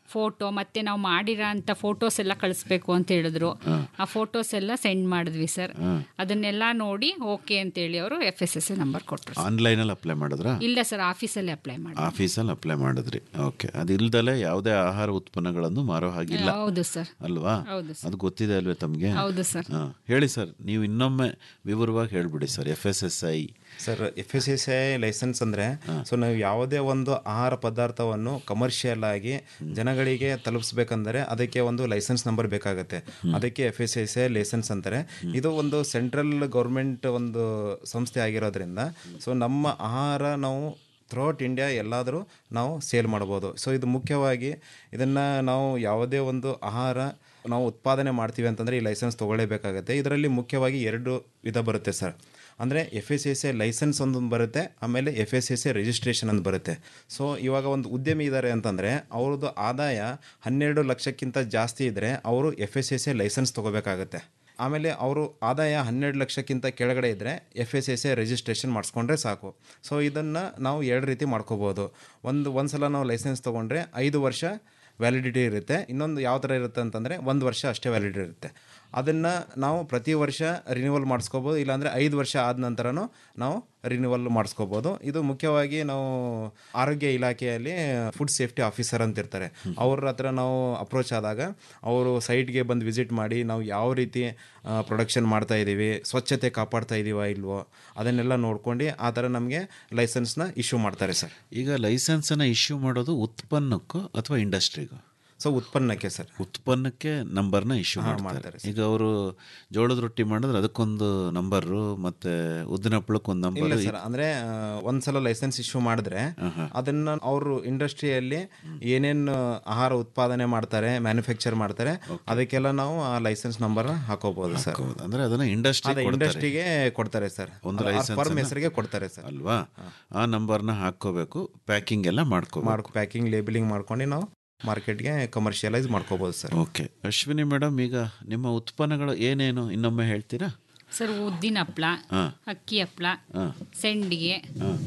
ಫೋಟೋ ಮತ್ತೆ ನಾವು ಮಾಡಿರೋ ಅಂತ ಫೋಟೋಸ್ ಎಲ್ಲ ಕಳಿಸ್ಬೇಕು ಅಂತ ಹೇಳಿದ್ರು ಆ ಫೋಟೋಸ್ ಎಲ್ಲ ಸೆಂಡ್ ಮಾಡಿದ್ವಿ ಸರ್ ಅದನ್ನೆಲ್ಲ ನೋಡಿ ಓಕೆ ಅಂತೇಳಿ ಅವರು ಎಫ್ ಎಸ್ ಎಸ್ ನಂಬರ್ ಕೊಟ್ಟರು ಆನ್ಲೈನಲ್ಲಿ ಅಪ್ಲೈ ಮಾಡಿದ್ರಾ ಇಲ್ಲ ಸರ್ ಆಫೀಸಲ್ಲಿ ಅಪ್ಲೈ ಮಾಡಿ ಆಫೀಸಲ್ಲಿ ಅಪ್ಲೈ ಮಾಡಿದ್ರಿ ಓಕೆ ಅದಿಲ್ದಲೆ ಯಾವುದೇ ಆಹಾರ ಉತ್ಪನ್ನಗಳನ್ನು ಮಾರೋ ಹಾಗಿಲ್ಲ ಹೌದು ಸರ್ ಅಲ್ವಾ ಹೌದು ಸರ್. ಅದು ಗೊತ್ತಿದೆ ಅಲ್ವೇ ತಮಗೆ ಹೌದು ಸರ್ ಹಾಂ ಹೇಳಿ ಸರ್ ನೀವು ಇನ್ನೊಮ್ಮೆ ವಿವರವಾಗಿ ಹೇಳ್ಬಿಡಿ sir F S S I sir F S S I licence ಅಂದರೆ ಸೊ ನಾವು ಯಾವುದೇ ಒಂದು ಆಹಾರ ಪದಾರ್ಥವನ್ನು ಕಮರ್ಷಿಯಲ್ ಆಗಿ ಜನಗಳಿಗೆ ತಲುಪಿಸ್ಬೇಕಂದ್ರೆ ಅದಕ್ಕೆ ಒಂದು ಲೈಸೆನ್ಸ್ ನಂಬರ್ ಬೇಕಾಗುತ್ತೆ ಅದಕ್ಕೆ F S S I licence ಅಂತಾರೆ ಇದು ಒಂದು ಸೆಂಟ್ರಲ್ ಗೌರ್ಮೆಂಟ್ ಒಂದು ಸಂಸ್ಥೆ ಆಗಿರೋದ್ರಿಂದ ಸೊ ನಮ್ಮ ಆಹಾರ ನಾವು ಥ್ರೂಔಟ್ ಇಂಡಿಯಾ ಎಲ್ಲಾದರೂ ನಾವು ಸೇಲ್ ಮಾಡ್ಬೋದು ಸೊ ಇದು ಮುಖ್ಯವಾಗಿ ಇದನ್ನು ನಾವು ಯಾವುದೇ ಒಂದು ಆಹಾರ ನಾವು ಉತ್ಪಾದನೆ ಮಾಡ್ತೀವಿ ಅಂತಂದರೆ ಈ ಲೈಸೆನ್ಸ್ ತೊಗೊಳ್ಳೇಬೇಕಾಗತ್ತೆ ಇದರಲ್ಲಿ ಮುಖ್ಯವಾಗಿ ಎರಡು ವಿಧ ಬರುತ್ತೆ ಸರ್ ಅಂದರೆ F S S A licence ಒಂದು ಬರುತ್ತೆ ಆಮೇಲೆ F S S A registration ಅಂತ ಬರುತ್ತೆ ಸೊ ಇವಾಗ ಒಂದು ಉದ್ಯಮಿ ಇದ್ದಾರೆ ಅಂತಂದರೆ ಅವ್ರದ್ದು ಆದಾಯ ಹನ್ನೆರಡು ಲಕ್ಷಕ್ಕಿಂತ ಜಾಸ್ತಿ ಇದ್ದರೆ ಅವರು F S S A licence ತೊಗೋಬೇಕಾಗತ್ತೆ ಆಮೇಲೆ ಅವರು ಆದಾಯ ಹನ್ನೆರಡು ಲಕ್ಷಕ್ಕಿಂತ ಕೆಳಗಡೆ ಇದ್ದರೆ F S S A registration ಮಾಡಿಸ್ಕೊಂಡ್ರೆ ಸಾಕು ಸೊ ಇದನ್ನು ನಾವು ಎರಡು ರೀತಿ ಮಾಡ್ಕೋಬೋದು ಒಂದು ಒಂದು ಸಲ ನಾವು ಲೈಸೆನ್ಸ್ ತೊಗೊಂಡ್ರೆ ಐದು ವರ್ಷ ವ್ಯಾಲಿಡಿಟಿ ಇರುತ್ತೆ ಇನ್ನೊಂದು ಯಾವ ಥರ ಇರುತ್ತೆ ಅಂತಂದರೆ ಒಂದು ವರ್ಷ ಅಷ್ಟೇ ವ್ಯಾಲಿಡಿಟಿ ಇರುತ್ತೆ ಅದನ್ನು ನಾವು ಪ್ರತಿ ವರ್ಷ ರಿನ್ಯೂವಲ್ ಮಾಡಿಸ್ಕೋಬೋದು ಇಲ್ಲಾಂದರೆ ಐದು ವರ್ಷ ಆದ ನಂತರನೂ ನಾವು ರಿನ್ಯೂವಲ್ ಮಾಡಿಸ್ಕೋಬೋದು ಇದು ಮುಖ್ಯವಾಗಿ ನಾವು ಆರೋಗ್ಯ ಇಲಾಖೆಯಲ್ಲಿ ಫುಡ್ ಸೇಫ್ಟಿ ಆಫೀಸರ್ ಅಂತ ಇರ್ತಾರೆ ಅವ್ರ ಹತ್ರ ನಾವು ಅಪ್ರೋಚ್ ಆದಾಗ ಅವರು ಸೈಟ್ಗೆ ಬಂದು ವಿಸಿಟ್ ಮಾಡಿ ನಾವು ಯಾವ ರೀತಿ ಪ್ರೊಡಕ್ಷನ್ ಮಾಡ್ತಾ ಇದ್ದೀವಿ ಸ್ವಚ್ಛತೆ ಕಾಪಾಡ್ತಾ ಇದ್ದೀವಾ ಇಲ್ವೋ ಅದನ್ನೆಲ್ಲ ನೋಡ್ಕೊಂಡು ಆ ಥರ ನಮಗೆ ಲೈಸೆನ್ಸ್ನ ಇಶ್ಯೂ ಮಾಡ್ತಾರೆ ಸರ್ ಈಗ ಲೈಸೆನ್ಸನ್ನು ಇಶ್ಯೂ ಮಾಡೋದು ಉತ್ಪನ್ನಕ್ಕೋ ಅಥವಾ ಇಂಡಸ್ಟ್ರಿಗೋ ಸೊ ಉತ್ಪನ್ನಕ್ಕೆ ಸರ್ ಉತ್ಪನ್ನಕ್ಕೆ ನಂಬರ್ನ ಇಶ್ಯೂ ಹಾ, ಮಾಡ್ತಾರೆ ಮಾಡ್ತಾರೆ ಈಗ ಅವರು ಜೋಳದ ರೊಟ್ಟಿ ಮಾಡಿದ್ರೆ ಅದಕ್ಕೊಂದು ನಂಬರು ಮತ್ತೆ ಉದ್ದಿನ ಹಪ್ಪಳಕ್ಕೊಂದು ಇಲ್ಲ ನಂಬರ್ ಸರ್ ಅಂದ್ರೆ ಆ, ಒಂದ್ಸಲ ಲೈಸೆನ್ಸ್ ಇಶ್ಯೂ ಮಾಡಿದ್ರೆ ಅದನ್ನ ಅವರು ಇಂಡಸ್ಟ್ರಿಯಲ್ಲಿ ಏನೇನು ಆಹಾರ ಉತ್ಪಾದನೆ ಮಾಡ್ತಾರೆ ಮ್ಯಾನುಫ್ಯಾಕ್ಚರ್ ಮಾಡ್ತಾರೆ ಅದಕ್ಕೆಲ್ಲ ನಾವು ಆ ಲೈಸೆನ್ಸ್ ನಂಬರ್ ಹಾಕೋಬಹುದು ಸರ್ ಅಂದ್ರೆ ಅದನ್ನ ಇಂಡಸ್ಟ್ರಿ ಅದೇ ಇಂಡಸ್ಟ್ರಿಗೆ ಕೊಡ್ತಾರೆ ಸರ್ ಒಂದು ಫರ್ಮ್ ಲೈಸೆನ್ಸ್ ಹೆಸರಿಗೆ ಕೊಡ್ತಾರೆ ಸರ್ ಅಲ್ವಾ ಆ ನಂಬರ್ನ ಹಾಕೋಬೇಕು ಪ್ಯಾಕಿಂಗ್ ಎಲ್ಲ ಮಾಡ್ಕೋಬೇಕು ಮಾರ್ಕ್ ಪ್ಯಾಕಿಂಗ್ ಲೇಬಲಿಂಗ್ ಮಾಡ್ಕೊಂಡು ನಾವು ಮಾರ್ಕೆಟ್ಗೆ ಕಮರ್ಷಿಯಲೈಸ್ ಮಾಡ್ಕೋಬಹುದು ಸರ್ ಓಕೆ ಅಶ್ವಿನಿ ಮೇಡಮ್ ಈಗ ನಿಮ್ಮ ಉತ್ಪನ್ನಗಳು ಏನೇನು ಇನ್ನೊಮ್ಮೆ ಹೇಳ್ತೀರಾ ಸರ್ ಉದ್ದಿನ ಹಪ್ಳ ಹಾ. ಅಕ್ಕಿ ಹಪ್ಳ ಹಾ. ಸೆಂಡಿಗೆ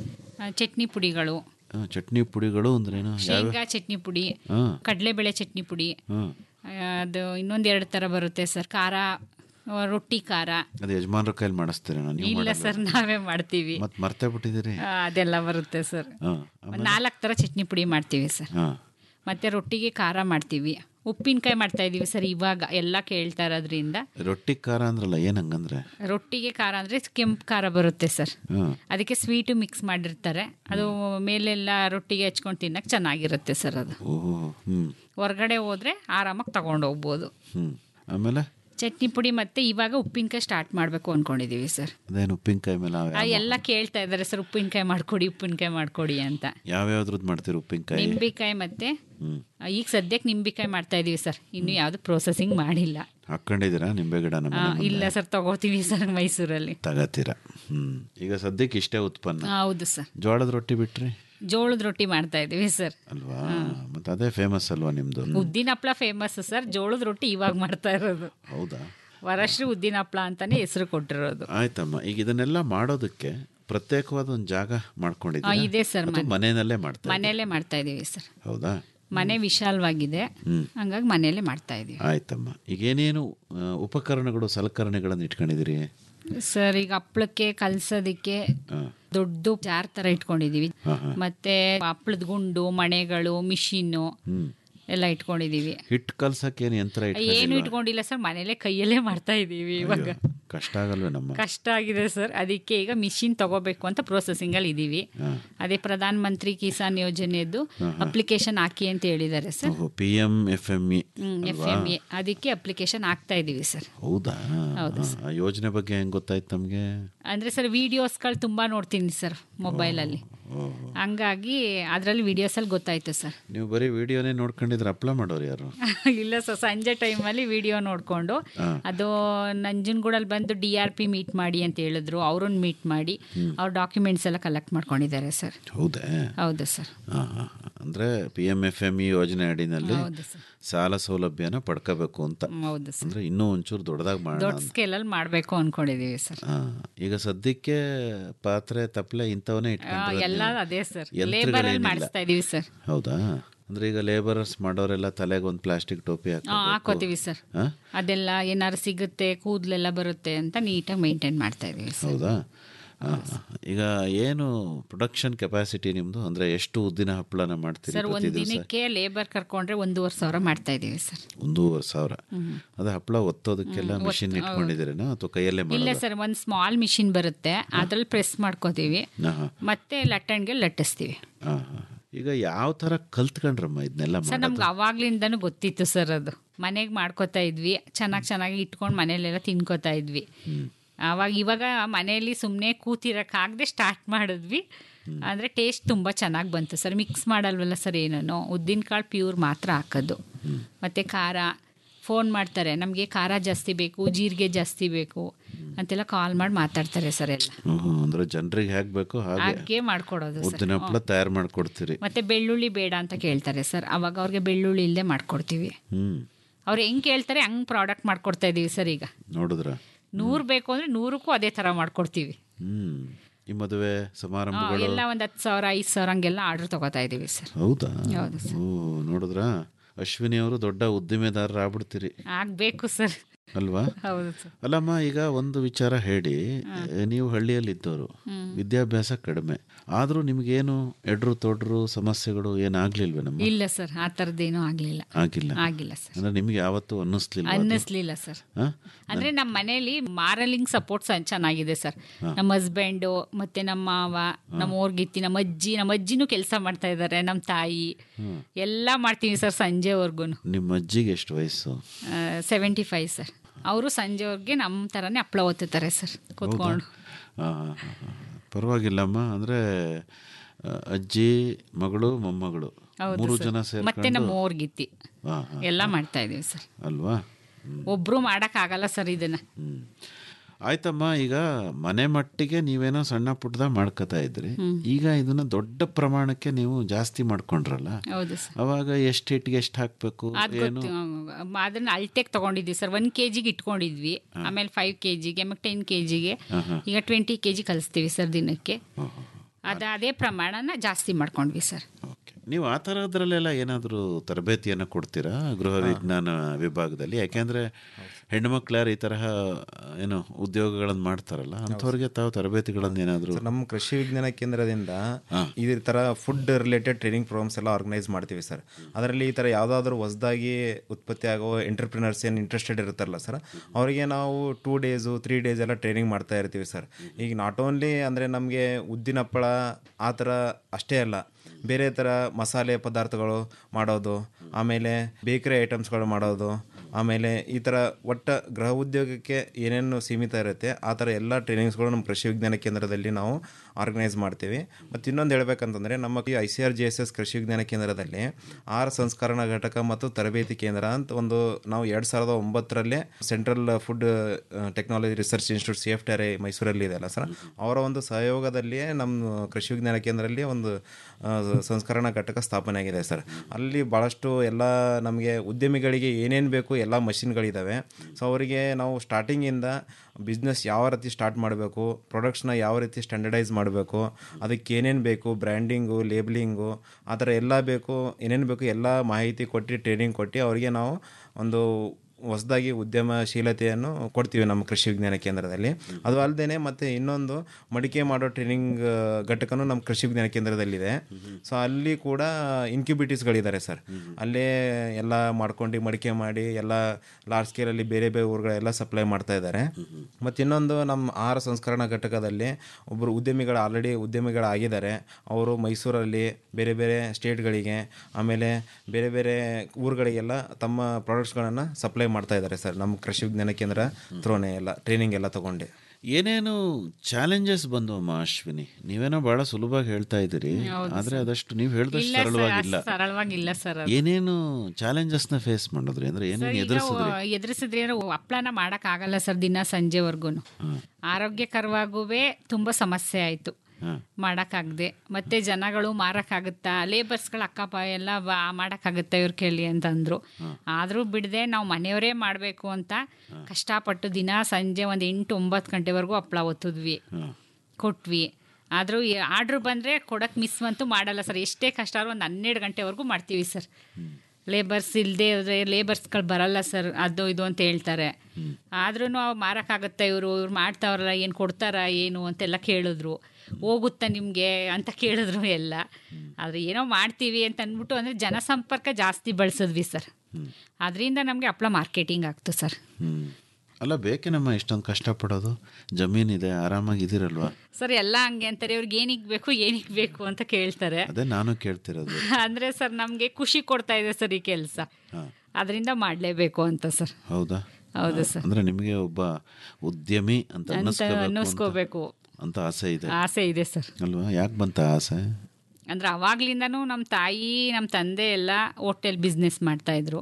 ಆ, ಚಟ್ನಿ ಪುಡಿಗಳು ಆ, ಚಟ್ನಿ ಪುಡಿಗಳು ಅಂದ್ರೇನು ಯಾವ ಶೇಂಗಾ ಚಟ್ನಿ ಪುಡಿ ಹಾ. ಕಡಲೆಬೇಳೆ ಚಟ್ನಿ ಪುಡಿ ಹ್ಮ್ ಆ, ಅದು ಇನ್ನೊಂದು ಎರಡು ಥರ ಬರುತ್ತೆ ಸರ್ ಖಾರ ಆ, ರೊಟ್ಟಿ ಖಾರ ಅದು ಯಜಮಾನ್ರ ಕೈಲಿ ಮಾಡಿಸ್ತೀರೇನೋ ನೀವು ಇಲ್ಲ ಮಾಡಲ್ಲ? ಸರ್ ನಾವೇ ಮಾಡ್ತೀವಿ ಮತ್ ಮರ್ತೇ ಬಿಟ್ಟಿದ್ದೀರಿ ಆ, ಅದೆಲ್ಲ ಬರುತ್ತೆ ಸರ್ ಹಾ ನಾಲ್ಕು ಥರ ಚಟ್ನಿ ಪುಡಿ ಮಾಡ್ತೀವಿ ಸರ್ ಹಾ ಮತ್ತೆ ರೊಟ್ಟಿಗೆ ಖಾರ ಮಾಡ್ತೀವಿ ಉಪ್ಪಿನಕಾಯಿ ಮಾಡ್ತಾ ಇದೀವಿ ಸರ್ ಇವಾಗ ಎಲ್ಲ ಕೇಳ್ತಾ ಇರೋದ್ರಿಂದ ರೊಟ್ಟಿ ಖಾರ ಅಂದ್ರಲ್ಲ ಏನ್ ಹಂಗಂದ್ರೆ ರೊಟ್ಟಿಗೆ ಖಾರ ಅಂದರೆ ಕೆಂಪು ಖಾರ ಬರುತ್ತೆ ಸರ್ ಹ್ಮ್ ಅದಕ್ಕೆ ಸ್ವೀಟು ಮಿಕ್ಸ್ ಮಾಡಿರ್ತಾರೆ ಅದು ಮೇಲೆಲ್ಲ ರೊಟ್ಟಿಗೆ ಹಚ್ಕೊಂಡು ತಿನ್ನಕ್ಕೆ ಚೆನ್ನಾಗಿರುತ್ತೆ ಸರ್ ಅದು ಓಹೋ ಹ್ಮ್ ಹೊರಗಡೆ ಹೋದರೆ ಆರಾಮಾಗಿ ತಗೊಂಡು ಹೋಗ್ಬೋದು ಹ್ಮ್ ಆಮೇಲೆ ಚಟ್ನಿ ಪುಡಿ ಮತ್ತೆ ಇವಾಗ ಉಪ್ಪಿನಕಾಯಿ ಸ್ಟಾರ್ಟ್ ಮಾಡಬೇಕು ಅಂದ್ಕೊಂಡಿದ್ದೀವಿ ಸರ್ ಅದೇನು ಉಪ್ಪಿನಕಾಯಿ ಮೇಲೆ ಆ, ಎಲ್ಲ ಕೇಳ್ತಾ ಇದ್ದಾರೆ ಸರ್ ಉಪ್ಪಿನಕಾಯಿ ಮಾಡ್ಕೊಡಿ ಉಪ್ಪಿನಕಾಯಿ ಮಾಡ್ಕೊಡಿ ಅಂತ ಯಾವ್ಯಾವ್ದ್ರದ್ದು ಮಾಡ್ತೀರಿ ಉಪ್ಪಿನಕಾಯಿ ನಿಂಬೆಕಾಯಿ ಮತ್ತೆ ಹ್ಮ್ ಆ, ಈಗ ಸದ್ಯಕ್ಕೆ ನಿಂಬೆಕಾಯಿ ಮಾಡ್ತಾ ಇದೀವಿ ಸರ್ ಇನ್ನು ಯಾವುದು ಪ್ರೊಸೆಸಿಂಗ್ ಮಾಡಿಲ್ಲ ಹಾಕೊಂಡಿದ್ದೀರಾ ನಿಂಬೆ ಗಿಡ ನಮ್ಮ ಆ, ಇಲ್ಲ ಸರ್ ತಗೋತೀವಿ ಸರ್ ಮೈಸೂರಲ್ಲಿ ತಗತ್ತೀರಾ ಹ್ಮ್ ಈಗ ಸದ್ಯಕ್ಕೆ ಇಷ್ಟೇ ಉತ್ಪನ್ನ ಆ, ಹೌದು ಸರ್ ಜೋಳದ ರೊಟ್ಟಿ ಬಿಟ್ರಿ ಜೋಳದ ರೊಟ್ಟಿ ಮಾಡ್ತಾ ಇದೀವಿ ಸರ್ ಅಲ್ವಾ ಮತ್ತೆ ಅದೇ ಫೇಮಸ್ ಅಲ್ವಾ ನಿಮ್ದು ಉದ್ದಿನ ಹಪ್ಳ ಫೇಮಸ್ ಸರ್ ಜೋಳದ ರೊಟ್ಟಿ ಇವಾಗ ಮಾಡ್ತಾ ಇರೋದು ಹೌದಾ ವರಶ್ರೀ ಉದ್ದಿನ ಹಪ್ಳ ಅಂತಾನೆ ಹೆಸರು ಕೊಟ್ಟಿರೋದು ಆಯ್ತಮ್ಮ ಈಗ ಇದನ್ನೆಲ್ಲ ಮಾಡೋದಕ್ಕೆ ಪ್ರತ್ಯೇಕವಾದ ಒಂದು ಜಾಗ ಆ, ಮಾಡ್ಕೊಂಡಿದ್ದೀರಾ ಇದೆ ಸರ್ ಅಥವಾ ಮನೆ- ಮನೆಯಲ್ಲೇ ಮಾಡ್ತಾ ಮನೆಯಲ್ಲೇ ಮಾಡ್ತಾ ಇದೀವಿ ಸರ್ ಹೌದಾ ಮನೆ ವಿಶಾಲವಾಗಿದೆ ಹ್ಮ್. ಹಂಗಾಗಿ ಮನೆಯಲ್ಲೇ ಮಾಡ್ತಾ ಇದೀವಿ ಆಯ್ತಮ್ಮ ಈಗ ಏನೇನು ಆ, ಉಪಕರಣಗಳು ಸಲಕರಣೆಗಳನ್ನು ಇಟ್ಕೊಂಡಿದ್ದೀರಿ ಸರ್ ಈಗ ಹಪ್ಳಕ್ಕೆ ಕಲ್ಸೋದಕ್ಕೆ ಹಾ. ದೊಡ್ಡ ಜಾರ್ ತರ ಇಟ್ಕೊಂಡಿದೀವಿ ಹಾ, ಹಾ. ಮತ್ತೆ ಹಪ್ಳದ ಗುಂಡು ಮಣೆಗಳು ಮಿಷಿನ್ನು ಹ್ಮ್ ಎಲ್ಲ ಇಟ್ಕೊಂಡಿದೀವಿ ಹಿಟ್ಟು ಕಲ್ಸಕ್ಕೆ ಏನು ಯಂತ್ರ ಏನು ಇಟ್ಕೊಂಡಿಲ್ವಾ? ಇಟ್ಕೊಂಡಿಲ್ಲ ಸರ್ ಮನೇಲೆ ಕೈಯಲ್ಲೇ ಮಾಡ್ತಾ ಇದೀವಿ ಇವಾಗ ಅಯ್ಯೋ, ಕಷ್ಟ ಆಗಲ್ವೇ ನಮ್ಮ ಕಷ್ಟ ಆಗಿದೆ ಸರ್ ಅದಕ್ಕೆ ಈಗ ಮಿಷಿನ್ ತಗೋಬೇಕು ಅಂತ ಪ್ರೊಸೆಸಿಂಗ್ ಅಲ್ಲಿ ಇದೀವಿ ಹಾ. ಅದೇ ಪ್ರಧಾನ ಮಂತ್ರಿ ಕಿಸಾನ್ ಯೋಜನೆಯದು ಅಪ್ಲಿಕೇಶನ್ ಹಾಕಿ ಅಂತ ಹೇಳಿದ್ದಾರೆ sir P M F M E F M A ಅದಕ್ಕೆ ಅಪ್ಲಿಕೇಶನ್ ಹಾಕ್ತಾ ಇದೀವಿ ಸರ್ ಹೌದಾ ಹೌದು ಆ, ಆ ಯೋಜನೆ ಬಗ್ಗೆ ಹೆಂಗ್ ಗೊತ್ತಾಯ್ತು ನಮಗೆ ಅಂದ್ರೆ ಸರ್ ವಿಡಿಯೋಸ್ಗಳು ತುಂಬಾ ನೋಡ್ತೀನಿ ಸರ್ ಮೊಬೈಲಲ್ಲಿ ಹಂಗಾಗಿ ಅದರಲ್ಲಿ ವಿಡಿಯೋಸಲ್ಲಿ ಗೊತ್ತಾಯ್ತು ಸರ್ ನೀವು ಬರೀ ವಿಡಿಯೋನೇ ನೋಡ್ಕೊಂಡಿದ್ರೆ ಅಪ್ಲೈ ಮಾಡೋರು ಯಾರು ಇಲ್ಲ ಸರ್ ಸಂಜೆ ಟೈಮಲ್ಲಿ ವಿಡಿಯೋ ನೋಡಿಕೊಂಡು ಅದು ನಂಜನಗೂಡಲ್ಲಿ ಬಂದು ಡಿ ಆರ್ ಪಿ ಮೀಟ್ ಮಾಡಿ ಅಂತ ಹೇಳಿದ್ರು ಅವ್ರನ್ನ ಮೀಟ್ ಮಾಡಿ ಅವ್ರ ಡಾಕ್ಯುಮೆಂಟ್ಸ್ ಎಲ್ಲ ಕಲೆಕ್ಟ್ ಮಾಡ್ಕೊಂಡಿದ್ದಾರೆ ಸರ್ ಹೌದಾ ಹೌದು ಸರ್ ಹಾ, ಹಾ, ಹಾ. ಅಂದ್ರೆ P M F M E ಯೋಜನೆ ಅಡಿನಲ್ಲಿ ಹೌದು ಸರ್ ಸಾಲ ಸೌಲಭ್ಯನ ಪಡ್ಕೋಬೇಕು ಅಂತ ಹ್ಮ್, ಹೌದು ಸರ್ ಅಂದ್ರೆ ಇನ್ನೂ ಒಂಚೂರು ದೊಡ್ಡದಾಗಿ ಮಾಡೋಣ ದೊಡ್ಡ ಅಂತ. ಸ್ಕೇಲಲ್ಲಿ ಮಾಡಬೇಕು ಅಂದ್ಕೊಂಡಿದ್ದೀವಿ ಸರ್ ಹಾ, ಈಗ ಸದ್ಯಕ್ಕೆ ಪಾತ್ರೆ ತಪ್ಪಲೆ ಇಂಥವನ್ನೇ ಆ, ಇಟ್ಕೊಂಡಿರೋದು ಎಲ್ಲ ನೀವು? ಅದೇ ಸರ್ ಯಂತ್ರಗಳೇನಿಲ್ಲ. ಲೇಬರಲ್ಲಿ ಮಾಡಿಸ್ತಾ ಇದೀವಿ ಸರ್ ಹೌದಾ ಅಂದ್ರೆ ಈಗ ಲೇಬರರ್ಸ್ ಮಾಡೋರೆಲ್ಲ ತಲೆಗೆ ಒಂದು ಪ್ಲಾಸ್ಟಿಕ್ ಟೋಪಿ ಆ, ಹಾಕೋಬೇಕು. ಹಾಕೋತೀವಿ ಸರ್ ಹಾ? ಅದೆಲ್ಲ ಏನಾರು ಸಿಗುತ್ತೆ ಕೂದಲೆಲ್ಲ ಬರುತ್ತೆ ಅಂತ ನೀಟಾಗಿ ಮೇಂಟೈನ್ ಮಾಡ್ತಾ ಇದೀವಿ ಸರ್ ಹೌದಾ ಆ, ಈಗ ಏನು ಪ್ರೊಡಕ್ಷನ್ ಕೆಪಾಸಿಟಿ ನಿಮ್ದು ಅಂದ್ರೆ ಎಷ್ಟು ಉದ್ದಿನ ಹಪ್ಪಳನ ಮಾಡ್ತೀರಿ ಸರ್ ಪ್ರತಿ ಒಂದು ದಿವಸ ದಿನಕ್ಕೆ ಲೇಬರ್ ಕರ್ಕೊಂಡ್ರೆ ಒಂದೂವರೆ ಸಾವಿರ ಮಾಡ್ತಾ ಇದೀವಿ ಸರ್ ಒಂದೂವರೆ ಸಾವಿರ ಹ್ಮ್. ಅದೇ ಹಪ್ಪಳ ಒತ್ತೋದಕ್ಕೆಲ್ಲ ಹ್ಮ್, ಮಿಷಿನ್ ಒತ್ತು- ಇಟ್ಕೊಂಡಿದ್ದೀರೇನೋ ಅಥವಾ ಕೈಯಲ್ಲೇ ಇಲ್ಲ ಮಾಡೋದು ಸರ್ ಒಂದು ಸ್ಮಾಲ್ ಮಿಷಿನ್ ಬರುತ್ತೆ ಅದ್ರಲ್ಲಿ ಪ್ರೆಸ್ ಮಾಡ್ಕೋತೀವಿ ಮತ್ತೆ ಲಟ್ಟಣ್ಗೆ ಲಟ್ಟಿಸ್ತೀವಿ ಈಗ ಯಾವ ತರ ಕಲ್ತ್ಕೊಂಡ್ರಮ್ಮ ಇದನ್ನೆಲ್ಲ ಸರ್ ಮಾಡೋದು ನಮ್ಗೆ ಅವಾಗ್ಲಿಂದನೂ ಗೊತ್ತಿತ್ತು ಸರ್ ಅದು ಮನೆಗೆ ಮಾಡ್ಕೋತಾ ಇದ್ವಿ ಚೆನ್ನಾಗಿ ಚೆನ್ನಾಗಿ ಇಟ್ಕೊಂಡು ಮನೇಲೆಲ್ಲ ತಿನ್ಕೋತಾ ಇದ್ವಿ ಆವಾಗ ಇವಾಗ ಮನೆಯಲ್ಲಿ ಸುಮ್ಮನೆ ಕೂತಿರೋಕ್ಕಾಗದೆ ಸ್ಟಾರ್ಟ್ ಮಾಡಿದ್ವಿ ಅಂದರೆ ಟೇಸ್ಟ್ ತುಂಬ ಚೆನ್ನಾಗಿ ಬಂತು ಸರ್ ಮಿಕ್ಸ್ ಮಾಡಲ್ವಲ್ಲ ಸರ್ ಏನೋ ಉದ್ದಿನ ಕಾಳು ಪ್ಯೂರ್ ಮಾತ್ರ ಹಾಕೋದು ಮತ್ತು ಖಾರ ಫೋನ್ ಮಾಡ್ತಾರೆ ನಮಗೆ ಖಾರ ಜಾಸ್ತಿ ಬೇಕು ಜೀರಿಗೆ ಜಾಸ್ತಿ ಬೇಕು ಅಂತೆಲ್ಲ ಕಾಲ್ ಮಾಡಿ ಮಾತಾಡ್ತಾರೆ ಸರ್ ಎಲ್ಲ ಹ್ಮ್, ಹ್ಮ್. ಅಂದ್ರೆ ಜನರಿಗೆ ಹೇಗೆ ಬೇಕೋ ಹಾಗೆ ಹಾಗೆ ಮಾಡ್ಕೊಡೋದು ಸರ್ ಉದ್ದಿನ ಹಪ್ಪಳ ತಯಾರು ಮಾಡ್ಕೊಡ್ತೀರಿ ಮತ್ತೆ ಬೆಳ್ಳುಳ್ಳಿ ಬೇಡ ಅಂತ ಕೇಳ್ತಾರೆ ಸರ್ ಅವಾಗ ಅವ್ರಿಗೆ ಬೆಳ್ಳುಳ್ಳಿ ಇಲ್ಲದೆ ಮಾಡ್ಕೊಡ್ತೀವಿ ಹ್ಮ್ ಅವ್ರು ಹೆಂಗೆ ಕೇಳ್ತಾರೆ ಹಂಗೆ ಪ್ರಾಡಕ್ಟ್ ಮಾಡ್ಕೊಡ್ತಾ ಇದೀವಿ ಸರ್ ಈಗ ನೋಡಿದ್ರ ನೂರು ಬೇಕು ಅಂದರೆ ನೂರಕ್ಕೂ ಅದೇ ಥರ ಮಾಡ್ಕೊಡ್ತೀವಿ ಹ್ಮ್ ಈ ಮದುವೆ ಆ, ಸಮಾರಂಭಗಳು ಎಲ್ಲ ಒಂದು ಹತ್ತು ಸಾವಿರ ಐದು ಸಾವಿರ ಹಂಗೆಲ್ಲ ಆರ್ಡರ್ ತಗೋತಾ ಇದ್ದೀವಿ ಸರ್ ಹೌದಾ ಹೌದು ಓ ನೋಡಿದ್ರ ಅಶ್ವಿನಿ ಅವರು ದೊಡ್ಡ ಉದ್ದಿಮೆದಾರರು ಆಗ್ಬಿಡ್ತೀರಿ ಆಗಬೇಕು ಸರ್ ಅಲ್ವಾ ಹೌದು ಸರ್ ಅಲ್ಲಮ್ಮ ಈಗ ಒಂದು ವಿಚಾರ ಹೇಳಿ ಏ, ನೀವು ಹಳ್ಳಿಯಲ್ಲಿ ಇದ್ದವರು ಹ್ಮ್. ವಿದ್ಯಾಭ್ಯಾಸ ಕಡಿಮೆ ಆದ್ರೂ ನಿಮ್ಗೇನು ಎಡ್ರು ತೊಡ್ರು ಸಮಸ್ಯೆಗಳು ಏನಾಗ್ಲಿಲ್ವೇ ನಮ್ಮ ಇಲ್ಲ ಸರ್ ಆ ಥರದ್ದೇನೂ ಆಗಲಿಲ್ಲ ಆಗಿಲ್ಲ ಆಗಿಲ್ಲ ಸರ್ ಅಂದ್ರೆ ನಿಮ್ಗೆ ಯಾವತ್ತೂ ಅನ್ನಿಸ್ಲಿಲ್ಲ ಅನ್ನಿಸ್ಲಿಲ್ಲ ಸರ್ ಹಾ? ಅಂದರೆ ನಮ್ಮ ಮನೇಲಿ ಮಾರಲಿಂಗ್ ಸಪೋರ್ಟ್ ಚೆನ್ನಾಗಿದೆ ಸರ್ ಹಾ. ನಮ್ಮ ಹಸ್ಬೆಂಡು ಮತ್ತು ನಮ್ಮ ಮಾವ ನಮ್ಮ ಓರ್ಗಿತ್ತಿ ನಮ್ಮ ಅಜ್ಜಿ ನಮ್ಮ ಅಜ್ಜಿನೂ ಕೆಲಸ ಮಾಡ್ತಾ ಇದ್ದಾರೆ ನಮ್ಮ ತಾಯಿ ಹ್ಮ್. ಎಲ್ಲ ಮಾಡ್ತೀವಿ ಸರ್ ಸಂಜೆವರೆಗೂ ನಿಮ್ಮ ಅಜ್ಜಿಗೆ ಎಷ್ಟು ವಯಸ್ಸು ಸೆವೆಂಟಿ ಫೈವ್ ಸರ್ ಅವರು ಸಂಜೆವರೆಗೆ ನಮ್ಮ ಥರನೇ ಹಪ್ಪಳ ಒತ್ತುತ್ತಾರೆ ಸರ್ ಕೂತ್ಕೊಂಡು ಆ, ಆ, ಆ, ಆ. ಪರವಾಗಿಲ್ಲಮ್ಮ ಅಂದ್ರೆ ಆ, ಅಜ್ಜಿ ಮಗಳು ಮೊಮ್ಮಗಳು ಹೌದು ಮೂರು ಸರ್. ಜನ ಮತ್ತೆ ನಮ್ಮ ಸೇರ್ಕೊಂಡು ಓರ್ಗಿತ್ತಿ ಹಾ, ಹಾ. ಎಲ್ಲ ಮಾಡ್ತಾ ಇದೀವಿ ಸರ್ ಅಲ್ವಾ ಒಬ್ರು ಮಾಡೋಕ್ಕಾಗಲ್ಲ ಸರ್ ಇದನ್ನ ಹ್ಮ್ ಆಯ್ತಮ್ಮ ಈಗ ಮನೆ ಮಟ್ಟಿಗೆ ನೀವೇನೋ ಸಣ್ಣ ಪುಟ್ಟದ ಮಾಡ್ಕೋತಾ ಇದ್ರಿ ಹ್ಮ್. ಈಗ ಇದನ್ನ ದೊಡ್ಡ ಪ್ರಮಾಣಕ್ಕೆ ನೀವು ಜಾಸ್ತಿ ಮಾಡ್ಕೊಂಡ್ರಲ್ಲ ಹೌದು ಸರ್ ಅವಾಗ ಎಷ್ಟು ಹಿಟ್ಟಿಗೆ ಎಷ್ಟು ಹಾಕ್ಬೇಕು ಅದು ಏನು ಗೊತ್ತು ಅದನ್ನ ಅಳ್ತೆಗೆ ತಗೊಂಡಿದ್ವಿ ಸರ್ ಒನ್ ಕೆ ಜಿಗೆ ಇಟ್ಕೊಂಡಿದ್ವಿ ಆಮೇಲೆ ಫೈವ್ ಕೆ ಜಿಗೆ ಆಮೇಲೆ ಟೆನ್ ಕೆ ಜಿಗೆ ಹಾ, ಹಾ. ಈಗ ಟ್ವೆಂಟಿ ಕೆ ಜಿ ಕಲಿಸ್ತೀವಿ ಸರ್ ದಿನಕ್ಕೆ ಅದು ಅದೇ ಪ್ರಮಾಣನ ಜಾಸ್ತಿ ಮಾಡ್ಕೊಂಡ್ವಿ ಸರ್ ನೀವು ಆ ಥರದ್ರಲ್ಲೆಲ್ಲ ಏನಾದರೂ ತರಬೇತಿಯನ್ನು ಕೊಡ್ತೀರಾ ಗೃಹ ವಿಜ್ಞಾನ ವಿಭಾಗದಲ್ಲಿ ಯಾಕೆಂದ್ರೆ ಹೆಣ್ಮಕ್ಳು ಯಾರು ಈ ತರಹ ಏನು ಉದ್ಯೋಗಗಳನ್ನು ಮಾಡ್ತಾರಲ್ಲ ಅಂಥವ್ರಿಗೆ ತಾವು ತರಬೇತಿಗಳನ್ನು ಏನಾದರೂ ಸರ್, ನಮ್ಮ ಕೃಷಿ ವಿಜ್ಞಾನ ಕೇಂದ್ರದಿಂದ ಇದೇ ಥರ ಫುಡ್ ರಿಲೇಟೆಡ್ ಟ್ರೈನಿಂಗ್ ಪ್ರೋಗ್ರಾಮ್ಸ್ ಎಲ್ಲ ಆರ್ಗನೈಸ್ ಮಾಡ್ತೀವಿ ಸರ್ ಅದರಲ್ಲಿ ಈ ಥರ ಯಾವುದಾದ್ರೂ ಹೊಸದಾಗಿ ಉತ್ಪತ್ತಿ ಆಗೋ ಎಂಟರ್ಪ್ರಿನರ್ಸ್ ಏನು ಇಂಟ್ರೆಸ್ಟೆಡ್ ಇರುತ್ತಾರಲ್ಲ ಸರ್ ಅವರಿಗೆ ನಾವು ಟೂ ಡೇಸು ತ್ರೀ ಡೇಸ್ ಎಲ್ಲ ಟ್ರೈನಿಂಗ್ ಮಾಡ್ತಾ ಇರ್ತೀವಿ ಸರ್ ಈಗ ನಾಟ್ ಓನ್ಲಿ ಅಂದರೆ ನಮಗೆ ಉದ್ದಿನ ಹಪ್ಪಳ ಆ ಥರ ಅಷ್ಟೇ ಅಲ್ಲ ಬೇರೆ ಥರ ಮಸಾಲೆ ಪದಾರ್ಥಗಳು ಮಾಡೋದು ಆಮೇಲೆ ಬೇಕರಿ ಐಟಮ್ಸ್ಗಳು ಮಾಡೋದು ಆಮೇಲೆ ಈ ಥರ ಒಟ್ಟು ಗೃಹ ಉದ್ಯೋಗಕ್ಕೆ ಏನೇನು ಸೀಮಿತ ಇರುತ್ತೆ ಆ ಥರ ಎಲ್ಲ ಟ್ರೈನಿಂಗ್ಸ್ಗಳು ನಮ್ಮ ಕೃಷಿ ವಿಜ್ಞಾನ ಕೇಂದ್ರದಲ್ಲಿ ನಾವು ಆರ್ಗನೈಸ್ ಮಾಡ್ತೀವಿ ಮತ್ತು ಇನ್ನೊಂದು ಹೇಳ್ಬೇಕಂತಂದರೆ ನಮ್ಮ I C R G S S ಕೃಷಿ ವಿಜ್ಞಾನ ಕೇಂದ್ರದಲ್ಲಿ ಆಹಾರ ಸಂಸ್ಕರಣಾ ಘಟಕ ಮತ್ತು ತರಬೇತಿ ಕೇಂದ್ರ ಅಂತ ಒಂದು ನಾವು ಎರಡು ಸಾವಿರದ ಒಂಬತ್ತರಲ್ಲೇ central food technology research institute C F T R I ಮೈಸೂರಲ್ಲಿ ಇದೆ ಅಲ್ಲ ಸರ್ ಅವರ ಒಂದು ಸಹಯೋಗದಲ್ಲಿಯೇ ನಮ್ಮ ಕೃಷಿ ವಿಜ್ಞಾನ ಕೇಂದ್ರದಲ್ಲಿ ಒಂದು ಆ, ಸಂಸ್ಕರಣಾ ಘಟಕ ಸ್ಥಾಪನೆ ಆಗಿದೆ ಸರ್ ಅಲ್ಲಿ ಭಾಳಷ್ಟು ಎಲ್ಲ ನಮಗೆ ಉದ್ಯಮಿಗಳಿಗೆ ಏನೇನು ಬೇಕು ಎಲ್ಲ ಮಷಿನ್ಗಳಿದ್ದಾವೆ ಸೊ ಅವರಿಗೆ ನಾವು ಸ್ಟಾರ್ಟಿಂಗಿಂದ ಬಿಸ್ನೆಸ್ ಯಾವ ರೀತಿ ಸ್ಟಾರ್ಟ್ ಮಾಡಬೇಕು ಪ್ರಾಡಕ್ಟ್ಸ್ನ ಯಾವ ರೀತಿ ಸ್ಟ್ಯಾಂಡರ್ಡೈಸ್ ಮಾಡಬೇಕು ಅದಕ್ಕೆ ಏನೇನು ಬೇಕು ಬ್ರ್ಯಾಂಡಿಂಗು ಲೇಬ್ಲಿಂಗು ಆ ಥರ ಎಲ್ಲ ಬೇಕು ಏನೇನು ಬೇಕು ಎಲ್ಲ ಮಾಹಿತಿ ಕೊಟ್ಟು ಟ್ರೈನಿಂಗ್ ಕೊಟ್ಟು ಅವರಿಗೆ ನಾವು ಒಂದು ಹೊಸದಾಗಿ ಉದ್ಯಮಶೀಲತೆಯನ್ನು ಕೊಡ್ತೀವಿ ನಮ್ಮ ಕೃಷಿ ವಿಜ್ಞಾನ ಕೇಂದ್ರದಲ್ಲಿ ಅದು ಅಲ್ಲದೆ ಮತ್ತು ಇನ್ನೊಂದು ಮಡಿಕೆ ಮಾಡೋ ಟ್ರೈನಿಂಗ್ ಘಟಕನೂ ನಮ್ಮ ಕೃಷಿ ವಿಜ್ಞಾನ ಕೇಂದ್ರದಲ್ಲಿದೆ ಸೊ ಅಲ್ಲಿ ಕೂಡ ಇನ್ಕ್ಯುಬಿಟೀಸ್ಗಳಿದ್ದಾರೆ ಸರ್ ಅಲ್ಲೇ ಎಲ್ಲ ಮಾಡ್ಕೊಂಡು ಮಡಿಕೆ ಮಾಡಿ ಎಲ್ಲ ಲಾರ್ಜ್ ಸ್ಕೇಲಲ್ಲಿ ಬೇರೆ ಬೇರೆ ಊರುಗಳೆಲ್ಲ ಸಪ್ಲೈ ಮಾಡ್ತಾ ಇದ್ದಾರೆ ಮತ್ತು ಇನ್ನೊಂದು ನಮ್ಮ ಆಹಾರ ಸಂಸ್ಕರಣಾ ಘಟಕದಲ್ಲಿ ಒಬ್ಬರು ಉದ್ಯಮಿಗಳು ಆಲ್ರೆಡಿ ಉದ್ಯಮಿಗಳಾಗಿದ್ದಾರೆ ಅವರು ಮೈಸೂರಲ್ಲಿ ಬೇರೆ ಬೇರೆ ಸ್ಟೇಟ್ಗಳಿಗೆ ಆಮೇಲೆ ಬೇರೆ ಬೇರೆ ಊರುಗಳಿಗೆಲ್ಲ ತಮ್ಮ ಪ್ರಾಡಕ್ಟ್ಸ್ಗಳನ್ನು ಸಪ್ಲೈ ಮಾಡ್ತಾ ಇದ್ದಾರೆ ಸರ್ ನಮ್ಮ ಕೃಷಿ ವಿಜ್ಞಾನ ಕೇಂದ್ರ ಥ್ರೋನೇ ಎಲ್ಲ ಟ್ರೈನಿಂಗ್ ಎಲ್ಲ ತಗೊಂಡು ಏನೇನು ಚಾಲೆಂಜಸ್ ಬಂದವಮ್ಮ ಅಶ್ವಿನಿ ನೀವೇನೋ ಬಹಳ ಸುಲಭವಾಗಿ ಹೇಳ್ತಾ ಇದ್ದೀರಿ ಹೌದು ಆದ್ರೆ ಸರ್. ಅದಷ್ಟು ನೀವು ಹೇಳಿದಷ್ಟು ಇಲ್ಲ ಸರ್, ಸರಳವಾಗಿಲ್ಲ ಅಷ್ಟ್ ಸರಳವಾಗಿಲ್ಲ ಸರ್ ಅದು. ಏನೇನು ಚಾಲೆಂಜಸ್ನ ಫೇಸ್ ಮಾಡಿದ್ರಿ ಅಂದ್ರೆ ಸರ್, ಏನೇನು ಈಗ ಎದುರಿಸಿದ್ರಿ ಎದುರಿಸಿದ್ರೆ ಹಪ್ಳನ ಮಾಡೋಕ್ಕಾಗಲ್ಲ ಸರ್ ದಿನ ಸಂಜೆವರೆಗೂ ಆರೋಗ್ಯಕರವಾಗೂ ತುಂಬ ಸಮಸ್ಯೆ ಆಯಿತು ಮಾಡೋಕ್ಕಾಗದೆ ಮತ್ತೆ ಜನಗಳು ಮಾರೋಕ್ಕಾಗುತ್ತಾ ಲೇಬರ್ಸ್ಗಳು ಅಕ್ಕಪ್ಪ ಎಲ್ಲ ಬಾ ಮಾಡೋಕ್ಕಾಗುತ್ತಾ ಇವ್ರು ಕೇಳಿ ಅಂತಂದರು ಆದರೂ ಬಿಡದೆ ನಾವು ಮನೆಯವರೇ ಮಾಡಬೇಕು ಅಂತ ಕಷ್ಟಪಟ್ಟು ದಿನ ಸಂಜೆ ಒಂದು ಎಂಟು ಒಂಬತ್ತು ಗಂಟೆವರೆಗೂ ಹಪ್ಳ ಒತ್ತಿದ್ವಿ ಕೊಟ್ವಿ ಆದರೂ ಆರ್ಡ್ರ್ ಬಂದರೆ ಕೊಡೋಕ್ಕೆ ಮಿಸ್ ಅಂತೂ ಮಾಡಲ್ಲ ಸರ್ ಎಷ್ಟೇ ಕಷ್ಟ ಆದ್ರೂ ಒಂದು ಹನ್ನೆರಡು ಗಂಟೆವರೆಗೂ ಮಾಡ್ತೀವಿ ಸರ್ ಲೇಬರ್ಸ್ ಇಲ್ಲದೆ ಇದ್ರೆ ಲೇಬರ್ಸ್ಗಳು ಬರಲ್ಲ ಸರ್ ಅದು ಇದು ಅಂತ ಹೇಳ್ತಾರೆ ಆದ್ರೂ ಮಾರೋಕ್ಕಾಗತ್ತೆ ಇವರು ಇವ್ರು ಮಾಡ್ತಾವ್ರಲ್ಲ ಏನು ಕೊಡ್ತಾರಾ ಏನು ಅಂತೆಲ್ಲ ಕೇಳಿದ್ರು ಹೋಗುತ್ತಾ ನಿಮಗೆ ಅಂತ ಕೇಳಿದ್ರು ಎಲ್ಲ ಆದರೆ ಏನೋ ಮಾಡ್ತೀವಿ ಅಂತ ಅಂದ್ಬಿಟ್ಟು ಅಂದರೆ ಜನಸಂಪರ್ಕ ಜಾಸ್ತಿ ಬಳಸಿದ್ವಿ ಸರ್ ಅದರಿಂದ ನಮಗೆ ಹಪ್ಳ ಮಾರ್ಕೆಟಿಂಗ್ ಆಗ್ತು ಸರ್ ಹ್ಮ್ ಅಲ್ಲ ಬೇಕೇನಮ್ಮ ಇಷ್ಟೊಂದು ಕಷ್ಟಪಡೋದು ಜಮೀನಿದೆ ಆರಾಮಾಗಿ ಇದೀರಲ್ವಾ ಸರ್ ಎಲ್ಲ ಹಂಗೆ ಅಂತಾರೆ ಇವ್ರಿಗೆ ಏನಿಗೆ ಬೇಕು ಏನಿಗೆ ಬೇಕು ಅಂತ ಕೇಳ್ತಾರೆ ಅದೇ ನಾನು ಕೇಳ್ತಿರೋದು ಅಂದರೆ ಸರ್ ನಮಗೆ ಖುಷಿ ಕೊಡ್ತಾ ಇದೆ ಸರ್ ಈ ಕೆಲಸ ಅದರಿಂದ ಮಾಡಲೇಬೇಕು ಅಂತ ಸರ್ ಹೌದಾ ಹೌದು ಸರ್ ಅಂದ್ರೆ ನಿಮಗೆ ಒಬ್ಬ ಉದ್ಯಮಿ ಅಂತ ಅಂತ ಅನ್ನಿಸ್ಕೋಬೇಕು ಅನ್ನಿಸ್ಕೋಬೇಕು ಅಂತ- ಅಂತ ಆಸೆ ಇದೆ ಆಸೆ ಇದೆ ಸರ್ ಅಲ್ವಾ ಯಾಕೆ ಬಂತ ಆಸೆ ಅಂದ್ರೆ ಅವಾಗ್ಲಿಂದನೂ ನಮ್ಮ ತಾಯಿ ನಮ್ಮ ತಂದೆ ಎಲ್ಲ ಹೋಟೆಲ್ ಬಿಸ್ನೆಸ್ ಮಾಡ್ತಾಯಿದ್ರು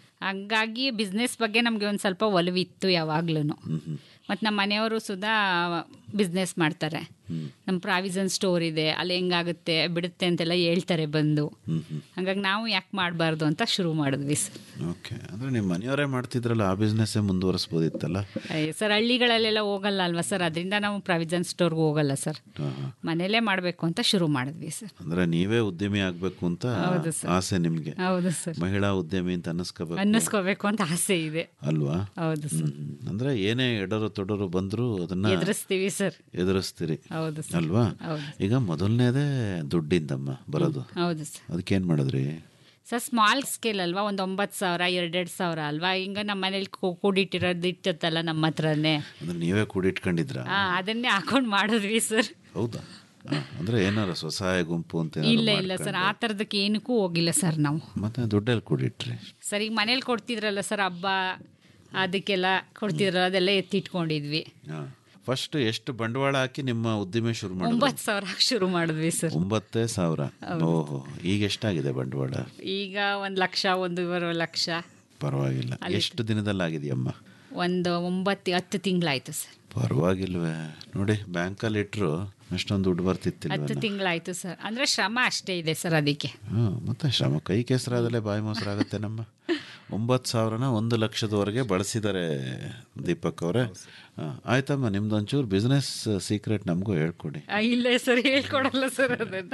ಹಂಗಾಗಿ ಬಿಸ್ನೆಸ್ ಬಗ್ಗೆ ನಮಗೆ ಒಂದು ಸ್ವಲ್ಪ ಒಲವಿತ್ತು ಯಾವಾಗ್ಲೂ ಮತ್ತು ನಮ್ಮ ಮನೆಯವರು ಸುಧಾ ಬಿಸ್ನೆಸ್ ಮಾಡ್ತಾರೆ ನಮ್ಮ ಪ್ರಾವಿಷನ್ ಸ್ಟೋರ್ ಇದೆ ಅಲ್ಲಿ ಹೆಂಗಾಗುತ್ತೆ ಬಿಡುತ್ತೆ ಅಂತೆಲ್ಲ ಹೇಳ್ತಾರೆ ಬಂದು ಹಂಗಾಗಿ ನಾವು ಯಾಕೆ ಮಾಡಬಾರ್ದು ಅಂತ ಶುರು ಮಾಡಿದ್ವಿ ಸರ್ ಓಕೆ ಅಂದ್ರೆ ನಿಮ್ಮ ಮನೆಯವರೇ ಮಾಡ್ತಿದ್ರಲ್ಲ ಆ ಬಿಸ್ನೆಸ್ಸೇ ಮುಂದುವರಿಸ್ಬೋದಿತ್ತಲ್ಲ ಅಯ್ಯ, ಸರ್ ಹಳ್ಳಿಗಳಲ್ಲೆಲ್ಲ ಹೋಗಲ್ಲ ಅಲ್ವಾ ಸರ್ ಅದರಿಂದ ನಾವು ಪ್ರಾವಿಷನ್ ಸ್ಟೋರ್ಗೆ ಹೋಗಲ್ಲ ಸರ್ ಹಾ, ಹಾ. ಮನೇಲೇ ಮಾಡಬೇಕು ಅಂತ ಶುರು ಮಾಡಿದ್ವಿ ಸರ್ ಅಂದ್ರೆ ನೀವೇ ಉದ್ಯಮಿ ಆಗ್ಬೇಕು ಅಂತ ಹೌದು ಸರ್. ಆಸೆ ನಿಮ್ಗೆ ಹೌದು ಸರ್ ಮಹಿಳಾ ಉದ್ಯಮಿ ಅಂತ ಅನ್ನಿಸ್ಕೋಬೇಕು ಅನ್ನಿಸ್ಕೋಬೇಕು ಅಂತ ಆಸೆ ಇದೆ ಅಲ್ವಾ ಹೌದು ಸರ್ ಹ್ಮ್. ಅಂದ್ರೆ ಏನೇ ಎಡರು ತೊಡರು ಬಂದ್ರು ಅದನ್ನ ಎದುರಿಸ್ತೀವಿ ಸರ್ ಎದುರಿಸ್ತೀರಿ ಹೌದು ಸರ್ ಅಲ್ವಾ ಹೌದು. ಈಗ ಮೊದಲನೇದೇ ದುಡ್ಡಿಂದಮ್ಮ ಬರೋದು ಹೌದು ಸರ್ ಅದಕ್ಕೇನ್ ಮಾಡಿದ್ರಿ ಸರ್ ಸ್ಮಾಲ್ ಸ್ಕೇಲ್ ಅಲ್ವಾ ಒಂದು ಒಂಬತ್ತು ಸಾವಿರ ಎರಡೆರಡು ಸಾವಿರ ಅಲ್ವಾ ಹಿಂಗ ನಮ್ಮ ಮನೇಲಿ ಕೂ- ಕೂಡಿಟ್ಟಿರೋದು ಇರ್ತತ್ತಲ್ಲ ನಮ್ಮ ಹತ್ರನೇ ಅಂದ್ರೆ ನೀವೇ ಕೂಡಿಟ್ಕೊಂಡಿದ್ರ ಹಾ ಅದನ್ನೇ ಹಾಕೊಂಡು ಮಾಡಿದ್ವಿ ಸರ್ ಹೌದಾ ಹಾ, ಅಂದ್ರೆ ಏನಾರ ಸ್ವಸಹಾಯ ಗುಂಪು ಅಂತ ಏನಾರು ಇಲ್ಲ ಇಲ್ಲ ಸರ್ ಮಾಡ್ಕೊಂಡ್ರಾ? ಆ ಥರದಕ್ಕೆ ಏನಕ್ಕೂ ಹೋಗಿಲ್ಲ ಸರ್ ನಾವು ಮತ್ತೆ ದುಡ್ಡೆಲ್ಲಿ ಕೂಡಿಟ್ರಿ ಸರ್ ಈಗ ಮನೇಲಿ ಕೊಡ್ತಿದ್ರಲ್ಲ ಸರ್ ಹಬ್ಬ ಅದಕ್ಕೆಲ್ಲ ಕೊಡ್ತಿದ್ರಲ್ಲ ಅದೆಲ್ಲ ಎತ್ತಿಟ್ಕೊಂಡಿದ್ವಿ ಫಸ್ಟ್ ಎಷ್ಟು ಬಂಡವಾಳ ಹಾಕಿ ನಿಮ್ಮ ಉದ್ದಿಮೆ ಶುರು ಮಾಡಿದ್ರಿ ಒಂಬತ್ತು ಸಾವಿರ ಶುರು ಮಾಡಿದ್ವಿ ಸರ್ ಒಂಬತ್ತೇ ಸಾವಿರ ಹೌದು. ಓಹೋ ಈಗ ಎಷ್ಟಾಗಿದೆ ಬಂಡವಾಳ ಈಗ ಒಂದು ಲಕ್ಷ ಒಂದೂವರೆ ಲಕ್ಷ ಪರವಾಗಿಲ್ಲ ಅಲ್ಲಿ- ಎಷ್ಟು ದಿನದಲ್ಲಿ ಆಗಿದೆಯಮ್ಮ ಒಂದು ಒಂಬತ್ತು ಹತ್ತು ತಿಂಗಳಾಯ್ತು ಸರ್ ಪರವಾಗಿಲ್ವೇ ನೋಡಿ ಬ್ಯಾಂಕಲ್ಲಿ ಇಟ್ರು ಅಷ್ಟೊಂದು ದುಡ್ಡು ಬರ್ತಿತ್ತಿಲ್ವ ಹತ್ತು ತಿಂಗಳಾಯ್ತು ಸರ್ ಅಂದರೆ ಶ್ರಮ ಅಷ್ಟೇ ಇದೆ ಸರ್ ಅದಕ್ಕೆ ಹಾ ಮತ್ತೆ ಶ್ರಮ ಕೈ ಕೆಸರಾದಲ್ಲೇ ಬಾಯಿ ಮೊಸರಾಗುತ್ತೆ ನಮ್ಮ ಒಂಬತ್ತು ಸಾವಿರನ ಒಂದು ಲಕ್ಷದವರೆಗೆ ಬಳಸಿದ್ದಾರೆ ದೀಪಕ್ ಅವರೇ ಆಯ್ತಮ್ಮ ನಿಮ್ದು ಒಂಚೂರು ಬಿಸ್ನೆಸ್ ಸೀಕ್ರೆಟ್ ನಮಗೂ ಹೇಳ್ಕೊಡಿ ಆ, ಇಲ್ಲ ಸರ್ ಹೇಳ್ಕೊಡಲ್ಲ ಸರ್ ಅದನ್ನ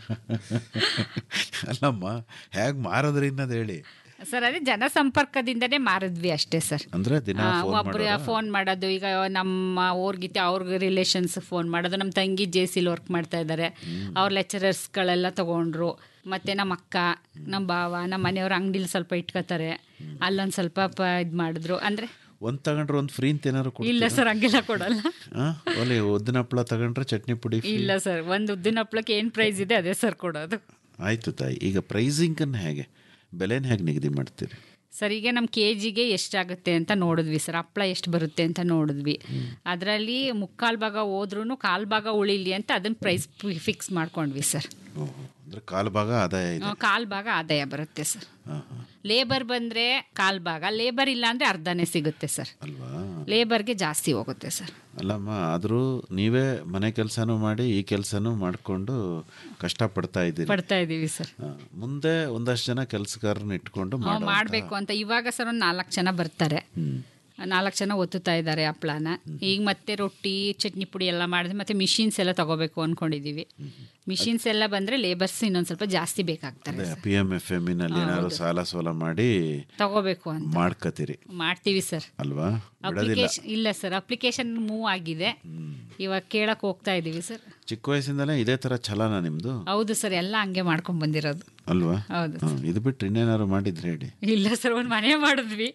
ಅಲ್ಲಮ್ಮ ಹೇಗೆ ಮಾರೋದ್ರಿ ಅನ್ನೋದು ಹೇಳಿ ಸರ್ ಅದೇ ಜನಸಂಪರ್ಕದಿಂದನೇ ಮಾರಿದ್ವಿ ಅಷ್ಟೇ ಸರ್ ಅಂದ್ರೆ ದಿನ ಆ, ಫೋನ್ ಒಬ್ರು ಮಾಡೋದಾ? ಫೋನ್ ಮಾಡೋದು ಈಗ ನಮ್ಮ ಊರ್ಗಿತೆ ಅವ್ರಿಗೆ ರಿಲೇಷನ್ಸ್ ಫೋನ್ ಮಾಡೋದು ನಮ್ಮ ತಂಗಿ ಜೆ ಸಿಲ್ ವರ್ಕ್ ಮಾಡ್ತಾ ಇದ್ದಾರೆ ಅವ್ರ ಲೆಕ್ಚರರ್ಸ್ಗಳೆಲ್ಲ ತಗೊಂಡ್ರು ಮತ್ತೆ ನಮ್ಮ ಅಕ್ಕ ನಮ್ಮ ಭಾವ ನಮ್ಮ ಮನೆಯವ್ರ ಅಂಗಡಿಲಿ ಸ್ವಲ್ಪ ಇಟ್ಕೋತಾರೆ ಅಲ್ಲೊಂದು ಸ್ವಲ್ಪ ಇದು ಮಾಡಿದ್ರು ಅಂದರೆ ಒಂದ್ ತಗೊಂಡ್ರೆ ಒಂದು ಫ್ರೀ ಅಂತ ಏನಾದ್ರು ಇಲ್ಲ ಕೊಡ್ತೀರಾ? ಸರ್ ಹಂಗೆಲ್ಲ ಕೊಡಲ್ಲ ಆ? ಒಲೆ ಉದ್ದಿನ ಹಪ್ಪಳ ತಗೊಂಡ್ರೆ ಚಟ್ನಿ ಪುಡಿ free? ಇಲ್ಲ ಸರ್ ಒಂದು ಉದ್ದಿನ ಹಪ್ಳಕ್ಕೆ ಏನು ಪ್ರೈಸ್ ಇದೆ ಅದೇ ಸರ್ ಕೊಡೋದು ಆಯ್ತು ತಾಯಿ ಈಗ ಪ್ರೈಸಿಂಗನ್ನು ಹೇಗೆ ಬೆಲೆನ ಹೇಗೆ ನಿಗದಿ ಮಾಡ್ತೀರಿ ಸರ್ ಈಗ ನಮ್ಮ ಕೆ ಜಿಗೆ ಎಷ್ಟಾಗುತ್ತೆ ಅಂತ ನೋಡಿದ್ವಿ ಸರ್ ಹಪ್ಳ ಎಷ್ಟು ಬರುತ್ತೆ ಅಂತ ನೋಡಿದ್ವಿ ಅದರಲ್ಲಿ ಮುಕ್ಕಾಲು ಭಾಗ ಹೋದ್ರೂ ಕಾಲು ಭಾಗ ಉಳಿಲಿ ಅಂತ ಅದನ್ನ ಪ್ರೈಸ್ ಫಿಕ್ಸ್ ಮಾಡ್ಕೊಂಡ್ವಿ ಸರ್ ಅಂದ್ರೆ ಕಾಲು ಭಾಗ ಆದಾಯ ಇದೆ ಕಾಲು ಭಾಗ ಆದಾಯ ಬರುತ್ತೆ ಸರ್ ಹಾ, ಹಾ. ಲೇಬರ್ ಬಂದರೆ ಕಾಲು ಭಾಗ ಲೇಬರ್ ಇಲ್ಲ ಅಂದರೆ ಅರ್ಧನೇ ಸಿಗುತ್ತೆ ಸರ್ ಅಲ್ವಾ ಲೇಬರ್ಗೆ ಜಾಸ್ತಿ ಹೋಗುತ್ತೆ ಸರ್ ಅಲ್ಲಮ್ಮ ಆದರೂ ನೀವೇ ಮನೆ ಕೆಲಸನೂ ಮಾಡಿ ಈ ಕೆಲಸನೂ ಮಾಡಿಕೊಂಡು ಕಷ್ಟಪಡ್ತಾ ಇದ್ದೀರಿ ಪಡ್ತಾ ಇದ್ದೀವಿ ಸರ್ ಹಾ. ಮುಂದೆ ಒಂದಷ್ಟು ಜನ ಕೆಲಸಗಾರನ್ನ ಇಟ್ಕೊಂಡು ನಾವು ಮಾಡೋ ಮಾಡಬೇಕು ಅಂತ ಇವಾಗ ಸರ್ ಒಂದು ನಾಲ್ಕು ಜನ ಬರ್ತಾರೆ ನಾಲ್ಕು ಜನ ಒತ್ತುತ್ತಾ ಇದ್ದಾರೆ ಹಪ್ಳನ ಈಗ ಮತ್ತೆ ರೊಟ್ಟಿ ಚಟ್ನಿ ಪುಡಿ ಎಲ್ಲ ಮಾಡಿದ್ರೆ ಮತ್ತೆ ಮಿಷಿನ್ಸ್ ಎಲ್ಲ ತಗೋಬೇಕು ಅಂದ್ಕೊಂಡಿದ್ದೀವಿ ಮಿಷಿನ್ಸ್ ಎಲ್ಲ ಬಂದರೆ ಲೇಬರ್ಸ್ ಇನ್ನೊಂದು ಸ್ವಲ್ಪ ಜಾಸ್ತಿ ಬೇಕಾಗ್ತಾರೆ ಅದೇ ಪಿ ಎಮ್ ಎಫ್ ಎಮ್ಮಿನಲ್ಲಿ ಏನಾದ್ರು ಸಾಲ ಸೋಲ ಮಾಡಿ ತಗೋಬೇಕು ಅಂತ ಮಾಡ್ಕತೀರಿ ಮಾಡ್ತೀವಿ ಸರ್ ಅಲ್ವಾ ಬಿಡೋದಿಲ್ಲ ಅಪ್ಲಿಕೇಶನ್ ಇಲ್ಲ ಸರ್ ಅಪ್ಲಿಕೇಶನ್ ಮೂವ್ ಆಗಿದೆ ಇವಾಗ ಕೇಳಕ್ಕೆ ಹೋಗ್ತಾ ಇದ್ದೀವಿ ಸರ್ ಚಿಕ್ಕ ವಯಸ್ಸಿಂದಲೇ ಇದೇ ಥರ ಛಲನ ನಿಮ್ಮದು ಹೌದು ಸರ್ ಎಲ್ಲ ಹಂಗೆ ಮಾಡ್ಕೊಂಡು ಬಂದಿರೋದು ಅಲ್ವಾ ಹೌದು ಹಾ, ಇದು ಬಿಟ್ಟು ಇನ್ನೇನಾದ್ರು ಮಾಡಿದ್ರೆ ಹೇಳಿ ಇಲ್ಲ ಸರ್ ಒಂದು ಮನೆ ಮಾಡಿದ್ವಿ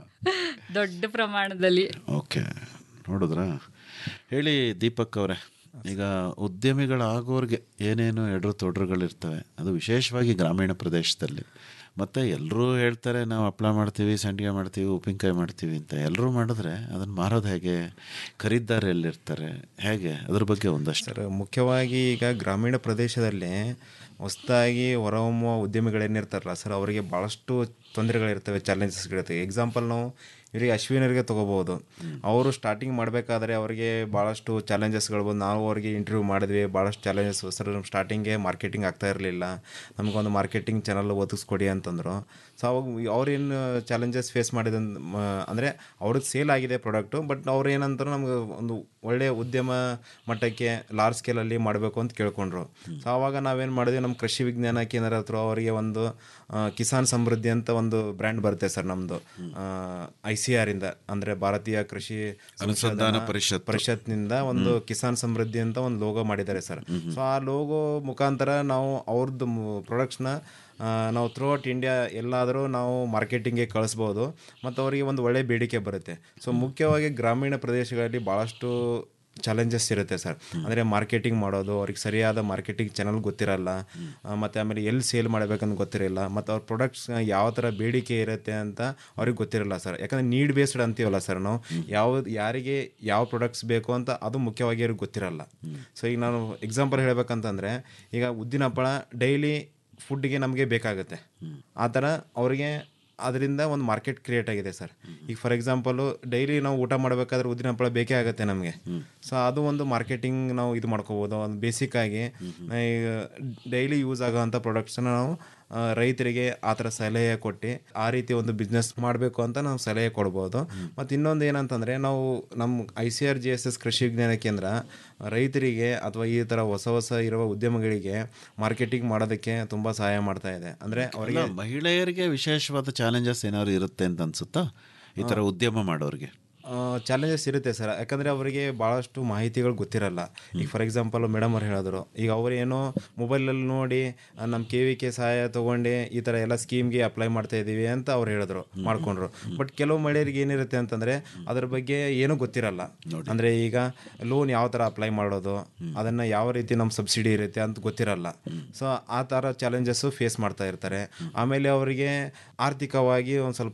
ದೊಡ್ಡ ಪ್ರಮಾಣದಲ್ಲಿ ಓಕೆ ನೋಡಿದ್ರಾ ಹೇಳಿ ದೀಪಕ್ ಅವರೇ ಈಗ ಉದ್ಯಮಿಗಳಾಗೋರ್ಗೆ ಏನೇನು ಎಡ್ರು ತೊಡ್ರುಗಳಿರ್ತವೆ ಅದು ವಿಶೇಷವಾಗಿ ಗ್ರಾಮೀಣ ಪ್ರದೇಶದಲ್ಲಿ ಮತ್ತು ಎಲ್ಲರೂ ಹೇಳ್ತಾರೆ ನಾವು ಹಪ್ಳ ಮಾಡ್ತೀವಿ ಸಂಡಿಗೆ ಮಾಡ್ತೀವಿ ಉಪ್ಪಿನಕಾಯಿ ಮಾಡ್ತೀವಿ ಅಂತ ಎಲ್ಲರೂ ಮಾಡಿದ್ರೆ ಅದನ್ನು ಮಾರೋದು ಹೇಗೆ ಖರೀದಾರ ಎಲ್ಲಿರ್ತಾರೆ ಹೇಗೆ ಅದ್ರ ಬಗ್ಗೆ ಒಂದಷ್ಟು ಸರ್ ಮುಖ್ಯವಾಗಿ ಈಗ ಗ್ರಾಮೀಣ ಪ್ರದೇಶದಲ್ಲಿ ಹೊಸದಾಗಿ ಹೊರಹೊಮ್ಮುವ ಉದ್ಯಮಿಗಳೇನಿರ್ತಾರಲ್ಲ ಸರ್ ಅವರಿಗೆ ಭಾಳಷ್ಟು ತೊಂದರೆಗಳಿರ್ತವೆ ಚಾಲೆಂಜಸ್ಗಳಿರ್ತವೆ ಎಕ್ಸಾಂಪಲ್ ನಾವು ಇವರಿಗೆ ಅಶ್ವಿನರಿಗೆ ತೊಗೋಬೋದು ಅವರು ಸ್ಟಾರ್ಟಿಂಗ್ ಮಾಡಬೇಕಾದ್ರೆ ಅವರಿಗೆ ಭಾಳಷ್ಟು ಚಾಲೆಂಜಸ್ಗಳು ಬಂದು ನಾವು ಅವರಿಗೆ ಇಂಟರ್ವ್ಯೂ ಮಾಡಿದ್ವಿ ಭಾಳಷ್ಟು ಚಾಲೆಂಜಸ್ ಸರ್ ನಮ್ಮ ಸ್ಟಾರ್ಟಿಂಗ್ಗೆ ಮಾರ್ಕೆಟಿಂಗ್ ಆಗ್ತಾ ಇರಲಿಲ್ಲ ನಮಗೊಂದು ಮಾರ್ಕೆಟಿಂಗ್ ಚಾನಲ್ ಒದಗಿಸ್ಕೊಡಿ ಅಂತಂದರು ಸೊ ಅವಾಗ ಅವ್ರೇನು ಚಾಲೆಂಜಸ್ ಫೇಸ್ ಮಾಡಿದ ಅಂದರೆ ಅವ್ರಿಗೆ ಸೇಲ್ ಆಗಿದೆ ಪ್ರಾಡಕ್ಟು ಬಟ್ ಅವ್ರು ಏನಂತಾರೆ ನಮ್ಗೆ ಒಂದು ಒಳ್ಳೆಯ ಉದ್ಯಮ ಮಟ್ಟಕ್ಕೆ ಲಾರ್ಜ್ ಸ್ಕೇಲಲ್ಲಿ ಮಾಡಬೇಕು ಅಂತ ಕೇಳ್ಕೊಂಡ್ರು ಸೊ ಆವಾಗ ನಾವೇನು ಮಾಡಿದ್ವಿ ನಮ್ಮ ಕೃಷಿ ವಿಜ್ಞಾನ ಕೇಂದ್ರ ಹತ್ರ ಅವರಿಗೆ ಒಂದು ಆ, ಕಿಸಾನ್ ಸಮೃದ್ಧಿ ಅಂತ ಒಂದು ಬ್ರ್ಯಾಂಡ್ ಬರುತ್ತೆ ಸರ್ ನಮ್ಮದು ಐ ಸಿ ಆರಿಂದ ಅಂದರೆ ಭಾರತೀಯ ಕೃಷಿ ಅನುಸಂಧಾನ ಸಂಶೋಧನಾ ಪರಿಷತ್. ಪರಿಷತ್ನಿಂದ ಒಂದು ಕಿಸಾನ್ ಸಮೃದ್ಧಿ ಅಂತ ಒಂದು ಲೋಗೋ ಮಾಡಿದ್ದಾರೆ ಸರ್ ಸೊ ಆ ಲೋಗೋ ಮುಖಾಂತರ ನಾವು ಅವ್ರದ್ದು ಪ್ರಾಡಕ್ಟ್ಸ್ನ ನಾವು ಥ್ರೂ ಔಟ್ ಇಂಡಿಯಾ ಎಲ್ಲಾದರೂ ನಾವು ಮಾರ್ಕೆಟಿಂಗ್ಗೆ ಕಳಿಸ್ಬೋದು ಮತ್ತು ಅವರಿಗೆ ಒಂದು ಒಳ್ಳೆಯ ಬೇಡಿಕೆ ಬರುತ್ತೆ ಸೊ ಮುಖ್ಯವಾಗಿ ಗ್ರಾಮೀಣ ಪ್ರದೇಶಗಳಲ್ಲಿ ಭಾಳಷ್ಟು ಚಾಲೆಂಜಸ್ ಇರುತ್ತೆ ಸರ್ ಅಂದರೆ ಮಾರ್ಕೆಟಿಂಗ್ ಮಾಡೋದು ಅವ್ರಿಗೆ ಸರಿಯಾದ ಮಾರ್ಕೆಟಿಂಗ್ ಚಾನಲ್ ಗೊತ್ತಿರಲ್ಲ ಆ, ಮತ್ತು ಆಮೇಲೆ ಎಲ್ಲಿ ಸೇಲ್ ಮಾಡಬೇಕಂತ ಗೊತ್ತಿರಲ್ಲ ಮತ್ತು ಅವ್ರ ಪ್ರಾಡಕ್ಟ್ಸ್ ಯಾವ ಥರ ಬೇಡಿಕೆ ಇರುತ್ತೆ ಅಂತ ಅವ್ರಿಗೆ ಗೊತ್ತಿರಲ್ಲ ಸರ್ ಯಾಕಂದರೆ ನೀಡ್ ಬೇಸ್ಡ್ ಅಂತೀವಲ್ಲ ಸರ್ ನಾವು ಯಾವ ಯಾರಿಗೆ ಯಾವ ಪ್ರಾಡಕ್ಟ್ಸ್ ಬೇಕು ಅಂತ ಅದು ಮುಖ್ಯವಾಗಿ ಅವ್ರಿಗೆ ಗೊತ್ತಿರಲ್ಲ ಸೊ ಈಗ ನಾನು ಎಕ್ಸಾಂಪಲ್ ಹೇಳ್ಬೇಕಂತಂದರೆ ಈಗ ಉದ್ದಿನ ಹಪ್ಪಳ ಡೈಲಿ ಫುಡ್ಗೆ ನಮಗೆ ಬೇಕಾಗುತ್ತೆ ಆ ಥರ ಅವರಿಗೆ ಅದರಿಂದ ಒಂದು ಮಾರ್ಕೆಟ್ ಕ್ರಿಯೇಟ್ ಆಗಿದೆ ಸರ್ ಈಗ ಫಾರ್ ಎಕ್ಸಾಂಪಲು ಡೈಲಿ ನಾವು ಊಟ ಮಾಡಬೇಕಾದ್ರೆ ಉದ್ದಿನ ಹಪ್ಪಳ ಬೇಕೇ ಆಗುತ್ತೆ ನಮಗೆ ಸೊ ಅದು ಒಂದು ಮಾರ್ಕೆಟಿಂಗ್ ನಾವು ಇದು ಮಾಡ್ಕೋಬೋದು ಒಂದು ಬೇಸಿಕ್ ಆಗಿ ಈಗ ಡೈಲಿ ಯೂಸ್ ಆಗೋವಂಥ ಪ್ರಾಡಕ್ಟ್ಸನ್ನ ನಾವು ಆ, ರೈತರಿಗೆ ಆ ಥರ ಸಲಹೆ ಕೊಟ್ಟು ಆ ರೀತಿ ಒಂದು ಬಿಸ್ನೆಸ್ ಮಾಡಬೇಕು ಅಂತ ನಾವು ಸಲಹೆ ಕೊಡ್ಬೋದು ಮತ್ತು ಇನ್ನೊಂದು ಏನಂತಂದರೆ ನಾವು ನಮ್ಮ I C R G S S ಕೃಷಿ ವಿಜ್ಞಾನ ಕೇಂದ್ರ ರೈತರಿಗೆ ಅಥವಾ ಈ ಥರ ಹೊಸ ಹೊಸ ಇರುವ ಉದ್ಯಮಗಳಿಗೆ ಮಾರ್ಕೆಟಿಂಗ್ ಮಾಡೋದಕ್ಕೆ ತುಂಬ ಸಹಾಯ ಮಾಡ್ತಾ ಇದೆ ಅಂದರೆ ಅವರಿಗೆ ಅಲ್ಲ, ಮಹಿಳೆಯರಿಗೆ ವಿಶೇಷವಾದ ಚಾಲೆಂಜಸ್ ಏನಾದ್ರು ಇರುತ್ತೆ ಅಂತ ಅನ್ಸುತ್ತಾ ಈ ಥರ ಉದ್ಯಮ ಮಾಡೋರಿಗೆ ಚಾಲೆಂಜಸ್ ಇರುತ್ತೆ ಸರ್ ಯಾಕಂದರೆ ಅವರಿಗೆ ಭಾಳಷ್ಟು ಮಾಹಿತಿಗಳು ಗೊತ್ತಿರಲ್ಲ ಈಗ ಫಾರ್ ಎಕ್ಸಾಂಪಲ್ ಮೇಡಮ್ ಅವ್ರು ಹೇಳಿದ್ರು ಈಗ ಅವ್ರು ಏನೋ ಮೊಬೈಲಲ್ಲಿ ನೋಡಿ ಆ, ನಮ್ಮ ಕೆ ವಿ ಕೆ ಸಹಾಯ ತೊಗೊಂಡು ಈ ಥರ ಎಲ್ಲ ಸ್ಕೀಮ್ಗೆ ಅಪ್ಲೈ ಮಾಡ್ತಾ ಇದ್ದೀವಿ ಅಂತ ಅವ್ರು ಹೇಳಿದ್ರು ಮಾಡ್ಕೊಂಡ್ರು ಬಟ್ ಕೆಲವು ಮಹಿಳೆಯರಿಗೆ ಏನಿರುತ್ತೆ ಅಂತಂದರೆ ಅದ್ರ ಬಗ್ಗೆ ಏನೂ ಗೊತ್ತಿರಲ್ಲ ಅಂದರೆ ಈಗ ಲೋನ್ ಯಾವ ಥರ ಅಪ್ಲೈ ಮಾಡೋದು ಅದನ್ನು ಯಾವ ರೀತಿ ನಮ್ಮ ಸಬ್ಸಿಡಿ ಇರುತ್ತೆ ಅಂತ ಗೊತ್ತಿರಲ್ಲ ಸೊ ಆ ಥರ ಚಾಲೆಂಜಸ್ಸು ಫೇಸ್ ಮಾಡ್ತಾ ಇರ್ತಾರೆ ಆಮೇಲೆ ಅವರಿಗೆ ಆರ್ಥಿಕವಾಗಿ ಒಂದು ಸ್ವಲ್ಪ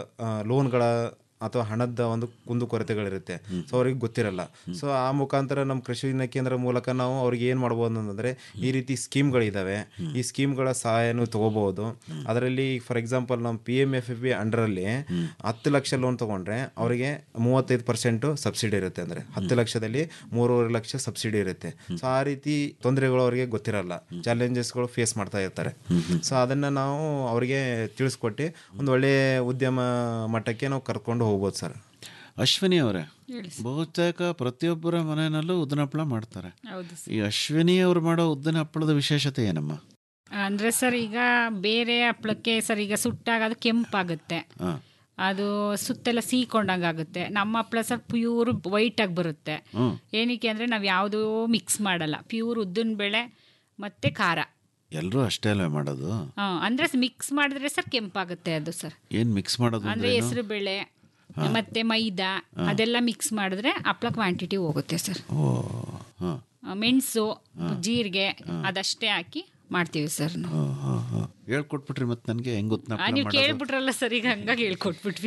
ಲೋನ್ಗಳ ಅಥವಾ ಹಣದ ಒಂದು ಕುಂದುಕೊರತೆಗಳಿರುತ್ತೆ ಸೊ ಅವ್ರಿಗೆ ಗೊತ್ತಿರಲ್ಲ ಸೊ ಆ ಮುಖಾಂತರ ನಮ್ಮ ಕೃಷಿ ವಿಜ್ಞಾನ ಕೇಂದ್ರ ಮೂಲಕ ನಾವು ಅವ್ರಿಗೆ ಏನು ಮಾಡ್ಬೋದು ಅಂತಂದರೆ ಈ ರೀತಿ ಸ್ಕೀಮ್ಗಳಿದ್ದಾವೆ ಈ ಸ್ಕೀಮ್ಗಳ ಸಹಾಯನೂ ತಗೋಬಹುದು ಅದರಲ್ಲಿ ಫಾರ್ ಎಕ್ಸಾಂಪಲ್ ನಮ್ಮ P M F F B ಅಂಡರಲ್ಲಿ ಹತ್ತು ಲಕ್ಷ ಲೋನ್ ತೊಗೊಂಡ್ರೆ ಅವರಿಗೆ ಮೂವತ್ತೈದು ಪರ್ಸೆಂಟು ಸಬ್ಸಿಡಿ ಇರುತ್ತೆ ಅಂದರೆ ಹತ್ತು ಲಕ್ಷದಲ್ಲಿ ಮೂರುವರೆ ಲಕ್ಷ ಸಬ್ಸಿಡಿ ಇರುತ್ತೆ ಸೊ ಆ ರೀತಿ ತೊಂದರೆಗಳು ಅವರಿಗೆ ಗೊತ್ತಿರಲ್ಲ ಚಾಲೆಂಜಸ್ಗಳು ಫೇಸ್ ಮಾಡ್ತಾ ಇರ್ತಾರೆ ಸೊ ಅದನ್ನು ನಾವು ಅವರಿಗೆ ತಿಳಿಸ್ಕೊಟ್ಟು ಒಂದು ಒಳ್ಳೆಯ ಉದ್ಯಮ ಮಟ್ಟಕ್ಕೆ ನಾವು ಕರ್ಕೊಂಡು ಹೋಗ್ಬೋದು ಸರ್ ಅಶ್ವಿನಿ ಅವರೇ ಬಹುತೇಕ ಪ್ರತಿಯೊಬ್ಬರ ಮನೆಯಲ್ಲೂ ಉದ್ದಿನ ಹಪ್ಪಳ ಮಾಡ್ತಾರೆ ಹೌದು ಈ ಅಶ್ವಿನಿ ಅವ್ರು ಮಾಡೋ ಉದ್ದಿನ ಹಪ್ಪಳದ ವಿಶೇಷತೆ ಏನಮ್ಮ ಅಂದರೆ ಸರ್ ಈಗ ಬೇರೆ ಹಪ್ಳಕ್ಕೆ ಸರ್ ಈಗ ಸುಟ್ಟಾಗ ಅದು ಕೆಂಪಾಗುತ್ತೆ ಹಾಂ ಅದು ಸುತ್ತೆಲ್ಲ ಸೀಕೊಂಡಂಗೆ ಆಗುತ್ತೆ ನಮ್ಮ ಹಪ್ಳ ಸರ್ ಪ್ಯೂರ್ ವೈಟಾಗಿ ಬರುತ್ತೆ ಹ್ಮ್. ಏನಕ್ಕೆ ಅಂದರೆ ನಾವು ಯಾವುದೂ ಮಿಕ್ಸ್ ಮಾಡಲ್ಲ ಪ್ಯೂರ್ ಉದ್ದಿನ ಬೇಳೆ ಮತ್ತು ಖಾರ ಎಲ್ಲರೂ ಅಷ್ಟೇ ಅಲ್ವೇ ಮಾಡೋದು ಹಾಂ ಅಂದರೆ ಮಿಕ್ಸ್ ಮಾಡಿದ್ರೆ ಸರ್ ಕೆಂಪಾಗುತ್ತೆ ಅದು ಸರ್ ಏನು ಮಿಕ್ಸ್ ಮಾಡೋದು ಅಂದರೆ ಅಂದ್ರೆ ಹೆಸರು ಬೇಳೆ ಮತ್ತೆ ಮೈದಾ ಅದೆಲ್ಲ ಮಿಕ್ಸ್ ಮಾಡಿದ್ರೆ ಹಪ್ಳ ಕ್ವಾಂಟಿಟಿ ಹೋಗುತ್ತೆ ಸರ್ ಓ ಹಾಂ ಆ, ಮೆಣಸು ಜೀರಿಗೆ ಅದಷ್ಟೇ ಹಾಕಿ ಮಾಡ್ತೀವಿ ಸರ್ ನಾವು ಹೇಳ್ಕೊಟ್ಬಿಟ್ರಿ ಮತ್ತೆ ನನಗೆ ಹೆಂಗ್ ಗೊತ್ತ ಆ, ನೀವು ಕೇಳ್ಬಿಟ್ರಲ್ಲ ಸರ್ ಈಗ ಹಂಗಾಗಿ ಹೇಳ್ಕೊಟ್ಬಿಟ್ವಿ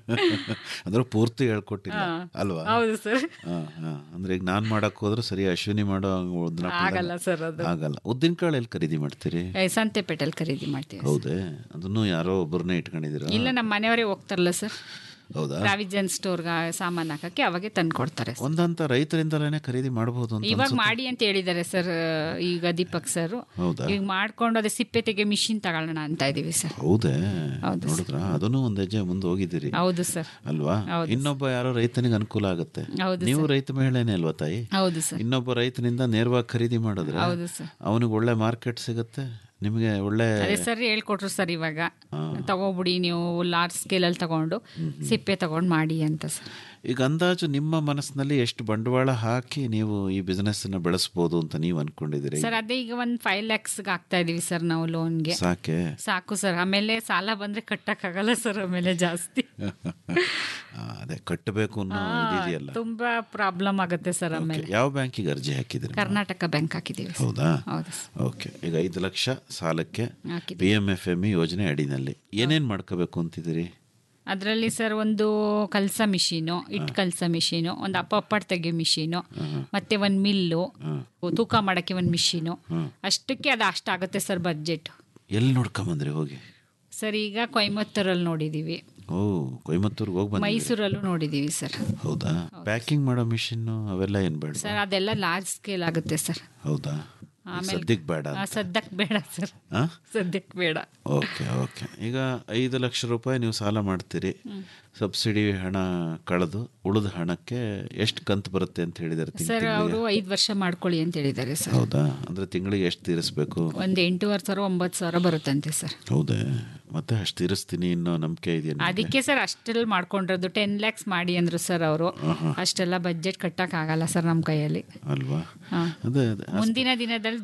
ಅಂದ್ರೆ ಪೂರ್ತಿ ಹೇಳ್ಕೊಟ್ಟಿಲ್ಲ ಹಾ. ಅಲ್ವಾ ಹೌದು ಸರ್ ಹಾ, ಹಾ. ಅಂದ್ರೆ ಈಗ ನಾನ್ ಮಾಡಕ್ ಹೋದ್ರೆ ಸರಿ ಅಶ್ವಿನಿ ಮಾಡೋ ಉದ್ದಿನ ಹಪ್ಪಳ ಆಗಲ್ಲ ಸರ್ ಅದು ಆಗಲ್ಲ ಉದ್ದಿನ ಕಾಳು ಎಲ್ಲಿ ಖರೀದಿ ಮಾಡ್ತೀರಿ ಏ, ಸಂತೆಪೇಟೆಲ್ ಖರೀದಿ ಮಾಡ್ತೀವಿ ಹೌದೇ ಅದನ್ನು ಯಾರೋ ಒಬ್ಬರನ್ನೇ ಇಟ್ಕೊಂಡಿದ್ದೀರಾ ಇಲ್ಲ ನಮ್ಮ ಮನೆಯವರೇ ಹೋಗ್ತಾರಲ್ಲ ಸರ್ ಹೌದಾ ಪ್ರಾವಿಜನ್ ಸ್ಟೋರ್ಗೆ ಸಾಮಾನು ಹಾಕಕ್ಕೆ ಅವಾಗೆ ತಂದು ಕೊಡ್ತಾರೆ ಸರ್. ಒಂದಂತ ರೈತರಿಂದಲೇ ಖರೀದಿ ಮಾಡಬಹುದು ಅಂತ ಇವಾಗ ಅನ್ಸುತ್ತೆ. ಮಾಡಿ ಅಂತ ಹೇಳಿದ್ದಾರೆ ಸರ್ ಈಗ ದೀಪಕ್ ಸರ್ ಹೌದಾ? ಈಗ ಮಾಡ್ಕೊಂಡು ಅದೇ ಸಿಪ್ಪೆ ತೆಗೆ ಮಿಷಿನ್ ತಗೊಳ್ಳೋಣ ಅಂತ ಇದೀವಿ ಸರ್ ಹೌದೇ ಹೌದು ನೋಡಿದ್ರ ಅದನ್ನು ಒಂದ್ ಹೆಜ್ಜೆ ಮುಂದೆ ಹೋಗಿದ್ದೀರಿ ಹೌದು ಸರ್ ಅಲ್ವಾ ಹೌದು ಇನ್ನೊಬ್ಬ ಯಾರೋ ರೈತನಿಗೆ ಅನುಕೂಲ ಆಗುತ್ತೆ ಹೌದು ನೀವು ಸರ್. ರೈತ ಮಹಿಳೆನೇ ಅಲ್ವಾ ತಾಯಿ ಹೌದು ಸರ್ ಇನ್ನೊಬ್ಬ ರೈತನಿಂದ ನೇರವಾಗಿ ಖರೀದಿ ಮಾಡಿದ್ರೆ ಹೌದು ಸರ್. ಅವನಿಗೆ ಒಳ್ಳೆ ಮಾರ್ಕೆಟ್ ಸಿಗುತ್ತೆ ನಿಮಗೆ ಒಳ್ಳೆ ಅದೇ ಸರ್ ಹೇಳ್ಕೊಟ್ರು ಸರ್ ಇವಾಗ ತಗೋಬಿಡಿ ನೀವು ಲಾರ್ಜ್ ಸ್ಕೇಲಲ್ಲಿ ತಗೊಂಡು ಸಿಪ್ಪೆ ತಗೊಂಡು ಮಾಡಿ ಅಂತ ಸರ್ ಈಗ ಅಂದಾಜು ನಿಮ್ಮ ಮನಸ್ಸಿನಲ್ಲಿ ಎಷ್ಟು ಬಂಡವಾಳ ಹಾಕಿ ನೀವು ಈ ಬಿಸ್ನೆಸ್ ಅನ್ನ ಬೆಳೆಸ್ಬೋದು ಅಂತ ನೀವು ಅನ್ಕೊಂಡಿದ್ದೀರಿ ಸರ್ ಅದೇ ಈಗ ಒಂದು ಫೈವ್ ಲ್ಯಾಕ್ಸ್ಗೆ ಆಗ್ತಾ ಇದೀವಿ ಸರ್ ನಾವು ಲೋನ್ಗೆ ಸಾಕೆ ಸಾಕು ಸರ್ ಆಮೇಲೆ ಸಾಲ ಬಂದ್ರೆ ಕಟ್ಟಕ್ಕಾಗಲ್ಲ ಸರ್ ಆಮೇಲೆ ಜಾಸ್ತಿ ಆ, ಅದೇ ಕಟ್ಟಬೇಕು ಅನ್ನೋ ಆ, ಇದಿದೆಯಲ್ಲ ತುಂಬಾ ಪ್ರಾಬ್ಲಮ್ ಆಗುತ್ತೆ ಸರ್ ಆಮೇಲೆ ಯಾವ ಬ್ಯಾಂಕಿಗೆ ಅರ್ಜಿ ಹಾಕಿದ್ರಿ ಕರ್ನಾಟಕ ಬ್ಯಾಂಕ್ ಹಾಕಿದ್ದೀವಿ ಸರ್. ಹೌದಾ ಹೌದು ಓಕೆ ಈಗ ಐದು ಲಕ್ಷ ಸಾಲಕ್ಕೆ ಹಾಕಿದ್ದೀವಿ. P M F M E ಯೋಜನೆ ಅಡಿನಲ್ಲಿ ಏನೇನ್ ಮಾಡ್ಕೋಬೇಕು ಅಂತಿದ್ದೀರಿ ಅದರಲ್ಲಿ ಸರ್ ಒಂದು ಕಲಸ ಮಿಷಿನು ಇಟ್ ಕಲಸ ಮಿಷಿನು ಒಂದು ಅಪ್ಪಪ್ಪಟ್ಟು ತೆಗಿಯೋ ಮಿಷಿನು ಮತ್ತೆ ಒಂದು ಮಿಲ್ಲು ತೂಕ ಮಾಡೋಕ್ಕೆ ಒಂದು ಮಿಷಿನು ಅಷ್ಟಕ್ಕೆ ಅದು ಅಷ್ಟಾಗುತ್ತೆ ಸರ್ ಬಡ್ಜೆಟ್ ಎಲ್ಲಿ ನೋಡ್ಕೊಂಬಂದ್ರಿ ಹೋಗಿ ಸರ್ ಈಗ ಕೊಯಮತ್ತೂರಲ್ಲಿ ನೋಡಿದ್ದೀವಿ ಓ ಕೊಯಮತ್ತೂರ್ಗೆ ಹೋಗಿ ಬಂದ ಮೈಸೂರಲ್ಲೂ ನೋಡಿದ್ದೀವಿ ಸರ್ ಹೌದಾ ಪ್ಯಾಕಿಂಗ್ ಮಾಡೋ ಮಿಷಿನ್ನು ಅವೆಲ್ಲ ಏನು ಬೇಡ ಸರ್ ಅದೆಲ್ಲ ಲಾರ್ಜ್ ಸ್ಕೇಲ್ ಆಗುತ್ತೆ ಸರ್ ಹೌದಾ ಆಮೇಲೆ ಸದ್ಯಕ್ಕೆ ಬೇಡ ಆ, ಸದ್ಯಕ್ಕೆ ಬೇಡ ಸರ್ ಆ? ಸದ್ಯಕ್ಕೆ ಬೇಡ ಓಕೆ ಓಕೆ ಈಗ ಐದು ಲಕ್ಷ ರೂಪಾಯಿ ನೀವು ಸಾಲ ಮಾಡ್ತೀರಿ ಸಬ್ಸಿಡಿ ಹಣ ಕಳೆದು ಉಳಿದ ಹಣಕ್ಕೆ ಎಷ್ಟು ಕಂತು ಬರುತ್ತೆ ಅಂತ ಹೇಳಿದಾರೆ ತಿಂಗ್ ಸರ್ ತಿಂಗ್ಳಿಗೆ? ಅವರು ಐದು ವರ್ಷ ಮಾಡ್ಕೊಳ್ಳಿ ಅಂತ ಹೇಳಿದ್ದಾರೆ ಸರ್ ಹೌದಾ ಅಂದ್ರೆ ತಿಂಗಳಿಗೆ ಎಷ್ಟು ತೀರಿಸ್ಬೇಕು ಒಂದು ಎಂಟೂವರೆ ಸಾವಿರ ಒಂಬತ್ತು ಸಾವಿರ ಬರುತ್ತಂತೆ ಸರ್ ಹೌದೇ ಮತ್ತೆ ಅಷ್ಟು ತೀರಿಸ್ತೀನಿ ಇನ್ನೂ ನಂಬಿಕೆ ಇದೆಯಾ ನಿಮ್ಗೆ? ಅದಕ್ಕೆ ಸರ್ ಅಷ್ಟೆಲ್ಲ ಮಾಡ್ಕೊಂಡಿರೋದು ಟೆನ್ ಲ್ಯಾಕ್ಸ್ ಮಾಡಿ ಅಂದ್ರು ಸರ್ ಅವರು ಆಹಾ. ಅಷ್ಟೆಲ್ಲ ಬಜೆಟ್ ಕಟ್ಟಕ್ ಆಗಲ್ಲ ಸರ್ ನಮ್ಮ ಕೈಯಲ್ಲಿ ಅಲ್ವಾ ಹಾ. ಅದೇ ಅದೇ ಮುಂದಿನ ದಿನದಲ್ಲಿ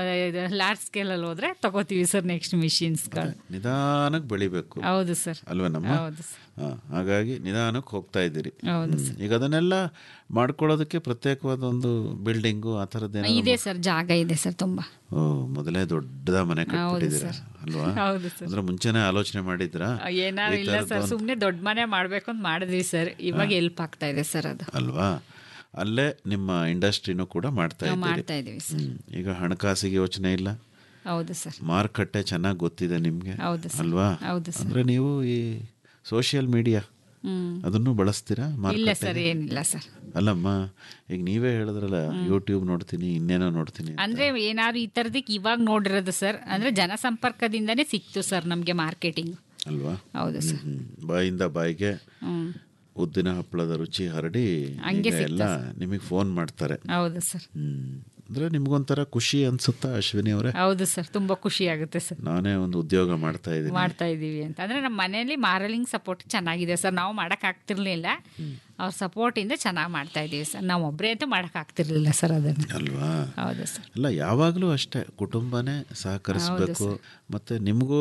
ಲಾರ್ಜ್ ಸ್ಕೇಲ್ ಅಲ್ಲಿ ಹೋದ್ರೆ ತಗೋತೀವಿ ಸರ್ ನೆಕ್ಸ್ಟ್ ಮಿಷಿನ್ಸ್ಗಳು ನಿಧಾನಕ್ಕೆ ಬೆಳಿಬೇಕು ಹೌದು ಸರ್ ಅಲ್ವೇನಮ್ಮ ಹೌದು ಸರ್ ಹಾ, ಹಾಗಾಗಿ ನಿಧಾನಕ್ಕೆ ಹೋಗ್ತಾ ಇದ್ದೀರಿ ಹೌದು ಹ್ಮ್. ಈಗ ಅದನ್ನೆಲ್ಲ ಮಾಡ್ಕೊಳ್ಳೋದಕ್ಕೆ ಪ್ರತ್ಯೇಕವಾದ ಒಂದು ಬಿಲ್ಡಿಂಗು ಆ ಥರದ್ದೇನೋ ಇದೆ ಸರ್ ಜಾಗ ಇದೆ ಸರ್ ತುಂಬಾ ಓ ಮೊದಲೇ ದೊಡ್ಡದ ಮನೆ ಕಟ್ಬಿಟ್ಟಿದ್ದೀರಾ ಸರ್. ಅಲ್ವಾ ಹೌದು ಸರ್. ಅಂದ್ರೆ ಮುಂಚೆನೆ ಆಲೋಚನೆ ಮಾಡಿದ್ರಾ ಏನಾದ್ರು ಈ ಇಲ್ಲ ಥರದ್ದು ಸರ್ ಒಂದು- ಸುಮ್ನೆ ದೊಡ್ಡ ಮನೆ ಮಾಡ್ಬೇಕು ಅಂತ ಮಾಡಿದ್ವಿ ಸರ್ ಇವಾಗ ಹೆಲ್ಪ್ ಆಗ್ತಾ ಇದೆ ಸರ್ ಅದು ಅಲ್ವಾ ಅಲ್ಲೇ ನಿಮ್ಮ ಇಂಡಸ್ಟ್ರಿನೂ ಕೂಡ ಮಾಡ್ತಾ ನಾವು ಇದ್ದೀರಿ ಮಾಡ್ತಾ ಇದೀವಿ ಸರ್ ಹ್ಮ್. ಈಗ ಹಣಕಾಸಿಗೆ ಯೋಚನೆ ಇಲ್ಲ ಹೌದು ಸರ್ ಮಾರುಕಟ್ಟೆ ಚೆನ್ನಾಗಿ ಗೊತ್ತಿದೆ ನಿಮಗೆ ಹೌದು ಸರ್. ಅಲ್ವಾ ಹೌದು ಸರ್. ಅಂದ್ರೆ ನೀವು ಈ ಸೋಷಿಯಲ್ ಮೀಡಿಯಾ ಹ್ಮ್ ಅದನ್ನು ಬಳಸ್ತೀರಾ ಇಲ್ಲ ಮಾರುಕಟ್ಟೆಗೆ? ಸರ್ ಏನಿಲ್ಲ ಸರ್ ಅಲ್ಲಮ್ಮ ಈಗ ನೀವೇ ಹೇಳಿದ್ರಲ್ಲ ಯೂಟ್ಯೂಬ್ ನೋಡ್ತೀನಿ ಇನ್ನೇನೋ ನೋಡ್ತೀನಿ ಅಂದ್ರೆ ಏನಾದ್ರು ಈ ತರದಕ್ಕೆ ಇವಾಗ ನೋಡಿರೋದು ಸರ್ ಅಂದ್ರೆ ಜನಸಂಪರ್ಕದಿಂದನೇ ಸಿಕ್ತು ಸರ್ ನಮ್ಗೆ ಮಾರ್ಕೆಟಿಂಗ್ ಅಲ್ವಾ ಹೌದು ಸರ್ ಹ್ಮ್. ಬಾಯಿಂದ ಬಾಯಿಗೆ ಹ್ಮ್ ಉದ್ದಿನ ಹಪ್ಪಳದ ರುಚಿ ಹರಡಿ ಹಂಗೆ ಈಗ ಎಲ್ಲ ನಿಮಗೆ ಫೋನ್ ಮಾಡ್ತಾರೆ ಹೌದು ಸರ್ ಹ್ಮ್ ಅಂದ್ರೆ ನಿಮ್ಗೊಂಥರ ಖುಷಿ ಅನ್ಸುತ್ತಾ ಅಶ್ವಿನಿ ಅವರೇ ಹೌದು ಸರ್ ತುಂಬಾ ಖುಷಿ ಆಗುತ್ತೆ ಸರ್ ನಾನೇ ಒಂದು ಉದ್ಯೋಗ ಮಾಡ್ತಾ ಇದ್ದೀನಿ ಮಾಡ್ತಾ ಇದೀವಿ ಅಂತ ಅಂದ್ರೆ ನಮ್ಮ ಮನೆಯಲ್ಲಿ ಮಾರಲಿಂಗ್ ಸಪೋರ್ಟ್ ಚೆನ್ನಾಗಿದೆ ಸರ್ ನಾವು ಮಾಡಕ್ ಆಗ್ತಿರ್ಲಿಲ್ಲ ಅವ್ರ ಸಪೋರ್ಟ್ ಇಂದ ಚೆನ್ನಾಗಿ ಮಾಡ್ತಾ ಇದೀವಿ ಸರ್ ನಾವು ಒಬ್ಬರೇ ಅಂತೂ ಮಾಡಕ್ ಆಗ್ತಿರ್ಲಿಲ್ಲ ಸರ್ ಅದನ್ನ ಅಲ್ವಾ ಹೌದು ಸರ್ ಅಲ್ಲ ಯಾವಾಗಲೂ ಅಷ್ಟೇ ಕುಟುಂಬನೇ ಸಹಕರಿಸ್ಬೇಕು ಮತ್ತೆ ನಿಮಗೂ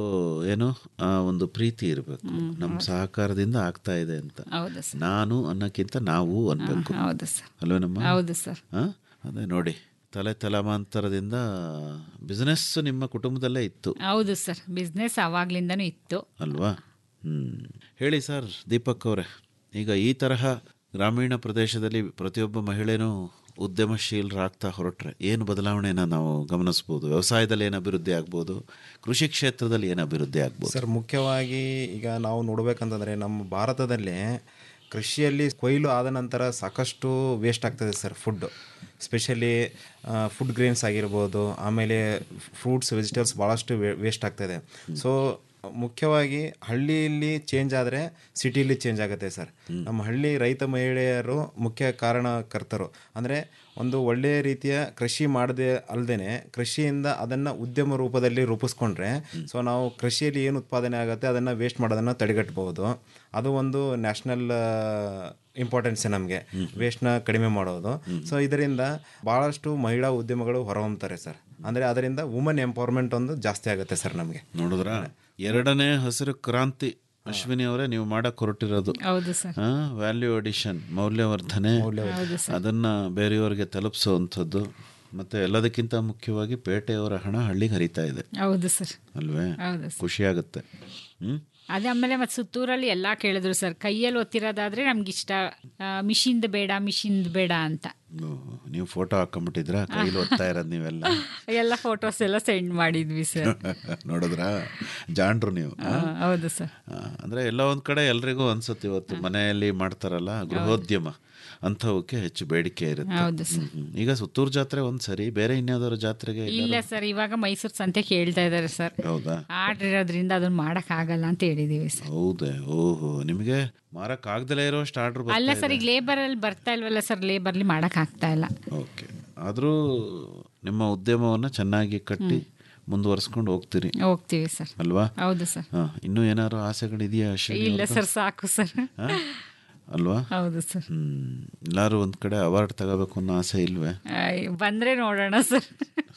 ಏನು ಆ ಒಂದು ಪ್ರೀತಿ ಇರಬೇಕು ನಮ್ಮ ಸಹಕಾರದಿಂದ ಆಗ್ತಾ ಇದೆ ಅಂತ ಹೌದು ಸರ್ ನಾನು ಅನ್ನೋಕ್ಕಿಂತ ನಾವು ಅನ್ಬೇಕು ಹೌದು ಸರ್ ಅಲ್ವೇನಮ್ಮ ಹೌದು ಸರ್ ಆ? ಅದೇ ನೋಡಿ ತಲೆ ತಲೆಮಾಂತರದಿಂದ ಬಿಸ್ನೆಸ್ ನಿಮ್ಮ ಕುಟುಂಬದಲ್ಲೇ ಇತ್ತು ಹೌದು ಸರ್ ಬಿಸ್ನೆಸ್ ಅವಾಗ್ಲಿಂದನೂ ಇತ್ತು ಅಲ್ವಾ ಹ್ಮ್ ಹೇಳಿ ಸರ್ ದೀಪಕ್ ಅವರೇ ಈಗ ಈ ತರಹ ಗ್ರಾಮೀಣ ಪ್ರದೇಶದಲ್ಲಿ ಪ್ರತಿಯೊಬ್ಬ ಮಹಿಳೆನೂ ಉದ್ಯಮಶೀಲರಾಗ್ತಾ ಹೊರಟ್ರೆ ಏನು ಬದಲಾವಣೆನ ನಾವು ಗಮನಿಸ್ಬೋದು ವ್ಯವಸಾಯದಲ್ಲಿ ಏನು ಅಭಿವೃದ್ಧಿ ಆಗ್ಬೋದು ಕೃಷಿ ಕ್ಷೇತ್ರದಲ್ಲಿ ಏನು ಅಭಿವೃದ್ಧಿ ಆಗ್ಬೋದು ಸರ್ ಮುಖ್ಯವಾಗಿ ಈಗ ನಾವು ನೋಡ್ಬೇಕಂತಂದರೆ ನಮ್ಮ ಭಾರತದಲ್ಲಿ ಕೃಷಿಯಲ್ಲಿ ಕೊಯ್ಲು ಆದ ನಂತರ ಸಾಕಷ್ಟು ವೇಸ್ಟ್ ಆಗ್ತದೆ sir food specially food grains ಆಗಿರ್ಬೋದು ಆಮೇಲೆ ಫ್ರೂಟ್ಸ್ ವೆಜಿಟೇಬಲ್ಸ್ ಭಾಳಷ್ಟು ವೇಸ್ಟ್ ಆಗ್ತದೆ ಸೊ ಮುಖ್ಯವಾಗಿ ಹಳ್ಳಿಯಲ್ಲಿ ಚೇಂಜ್ ಆದರೆ ಸಿಟಿಲಿ ಚೇಂಜ್ ಆಗುತ್ತೆ ಸರ್ ನಮ್ಮ ಹಳ್ಳಿ ರೈತ ಮಹಿಳೆಯರು ಮುಖ್ಯ ಕಾರಣಕರ್ತರು ಅಂದರೆ ಒಂದು ಒಳ್ಳೆಯ ರೀತಿಯ ಕೃಷಿ ಮಾಡದೆ ಅಲ್ಲದೆ ಕೃಷಿಯಿಂದ ಅದನ್ನು ಉದ್ಯಮ ರೂಪದಲ್ಲಿ ರೂಪಿಸ್ಕೊಂಡ್ರೆ ಸೊ ನಾವು ಕೃಷಿಯಲ್ಲಿ ಏನು ಉತ್ಪಾದನೆ ಆಗುತ್ತೆ ಅದನ್ನು ವೇಸ್ಟ್ ಮಾಡೋದನ್ನು ತಡೆಗಟ್ಟಬಹುದು ಅದು ಒಂದು ನ್ಯಾಷನಲ್ ಇಂಪಾರ್ಟೆನ್ಸ್ ನಮಗೆ ವೇಸ್ಟ್ನ ಕಡಿಮೆ ಮಾಡೋದು ಸೊ ಇದರಿಂದ ಭಾಳಷ್ಟು ಮಹಿಳಾ ಉದ್ಯಮಗಳು ಹೊರಹೊಮ್ತಾರೆ ಸರ್ ಅಂದರೆ ಅದರಿಂದ ವುಮನ್ ಎಂಪವರ್ಮೆಂಟ್ ಒಂದು ಜಾಸ್ತಿ ಆಗುತ್ತೆ ಸರ್ ನಮಗೆ ನೋಡಿದ್ರ ಎರಡನೇ ಹಸಿರು ಕ್ರಾಂತಿ ಅಶ್ವಿನಿ ಅವರೇ ನೀವು ಮಾಡಕ್ ಹೊರಟಿರೋದು ಹೌದು ಸರ್ ವ್ಯಾಲ್ಯೂ ಅಡಿಷನ್ ಮೌಲ್ಯವರ್ಧನೆ ಹೌದು ಸರ್ ಅದನ್ನ ಬೇರೆಯವರಿಗೆ ತಲುಪಿಸುವಂಥದ್ದು ಮತ್ತೆ ಎಲ್ಲದಕ್ಕಿಂತ ಮುಖ್ಯವಾಗಿ ಪೇಟೆಯವರ ಹಣ ಹಳ್ಳಿಗೆ ಹರಿತಾ ಇದೆ ಹೌದು ಸರ್ ಅಲ್ವೇ ಹೌದು ಸರ್ ಖುಷಿ ಆಗುತ್ತೆ ಹ್ಮ್ ಅದೇ ಆಮೇಲೆ ಮತ್ತೆ ಸುತ್ತೂರಲ್ಲಿ ಎಲ್ಲ ಕೇಳಿದ್ರು ಸರ್ ಕೈಯಲ್ಲಿ ಒತ್ತಿರೋದಾದ್ರೆ ನಮ್ಗೆ ಇಷ್ಟ ಮಿಷಿನ್ದು ಬೇಡ ಮಿಷಿನ್ದು ಬೇಡ ಅಂತ ಓಹ್, ನೀವು ಫೋಟೋ ಹಾಕೊಂಡ್ಬಿಟ್ಟಿದ್ರ ಕೈಲಿ ಓದ್ತಾ ಇರೋದು ನೀವೆಲ್ಲ ಎಲ್ಲ ಫೋಟೋಸ್ ಎಲ್ಲ ಸೆಂಡ್ ಮಾಡಿದ್ವಿ ಸರ್ ನೋಡಿದ್ರ ಜಾಣ್ರು ನೀವು ಆ? ಹೌದು ಸರ್ ಆ, ಅಂದ್ರೆ ಎಲ್ಲ ಒಂದ್ ಕಡೆ ಎಲ್ರಿಗೂ ಅನ್ಸುತ್ತೆ ಇವತ್ತು ಮನೆಯಲ್ಲಿ ಮಾಡ್ತಾರಲ್ಲ ಗೃಹೋದ್ಯಮ ಅಂಥವಕ್ಕೆ ಹೆಚ್ಚು ಬೇಡಿಕೆ ಇರುತ್ತೆ ಹೌದು ಸರ್. ಹ್ಮ್, ಹ್ಮ್. ಈಗ ಸುತ್ತೂರು ಜಾತ್ರೆ ಒಂದ್ ಸರಿ ಬೇರೆ ಇನ್ಯಾವ್ದಾದ್ರು ಜಾತ್ರೆಗೆ ಇಲ್ಲ ಎಲ್ಲಾದ್ರು- ಸರ್ ಇವಾಗ ಮೈಸೂರು ಸಂತೆ ಕೇಳ್ತಾ ಇದ್ದಾರೆ ಸರ್ ಹೌದಾ ಆರ್ಡರ್ ಇರೋದ್ರಿಂದ ಅದನ್ನ ಮಾಡಕ್ ಆಗಲ್ಲ ಅಂತ ಹೇಳಿದೀವಿ ಸರ್ ಹೌದೇ ಓಹೋ ನಿಮಗೆ ಮಾರಕ್ ಆಗ್ದಲೇ ಇರೋಷ್ಟು ಆರ್ಡರ್ ಅಲ್ಲ ಸರ್ ಈಗ ಲೇಬರ್ ಅಲ್ಲಿ ಬರ್ತಾ ಇಲ್ವಲ್ಲ ಸರ್ ಲೇಬರ್ಲಿ ಮಾಡಕ್ ಆಗ್ತಾ ಇಲ್ಲ ಓಕೆ ಆದರೂ ನಿಮ್ಮ ಉದ್ಯಮವನ್ನು ಚೆನ್ನಾಗಿ ಕಟ್ಟಿ ಮುಂದುವರ್ಸ್ಕೊಂಡು ಹೋಗ್ತೀರಿ ಹೋಗ್ತೀವಿ ಸರ್ ಅಲ್ವಾ ಹೌದು ಸರ್ ಹಾ ಇನ್ನೂ ಏನಾದ್ರು ಆಸೆಗಳಿದೆಯಾ ಅಶ್ವಿನಿ ಇಲ್ಲ ಅವ್ರ್ದು? ಸರ್ ಸಾಕು ಸರ್ ಹಾ? ಅಲ್ವಾ ಹೌದು ಸರ್ ಹ್ಮ್ ಎಲ್ಲಾರು ಒಂದ್ ಕಡೆ ಅವಾರ್ಡ್ ತಗೋಬೇಕು ಅನ್ನೋ ಆಸೆ ಇಲ್ವೇ ಆಯ್, ಬಂದ್ರೆ ನೋಡೋಣ ಸರ್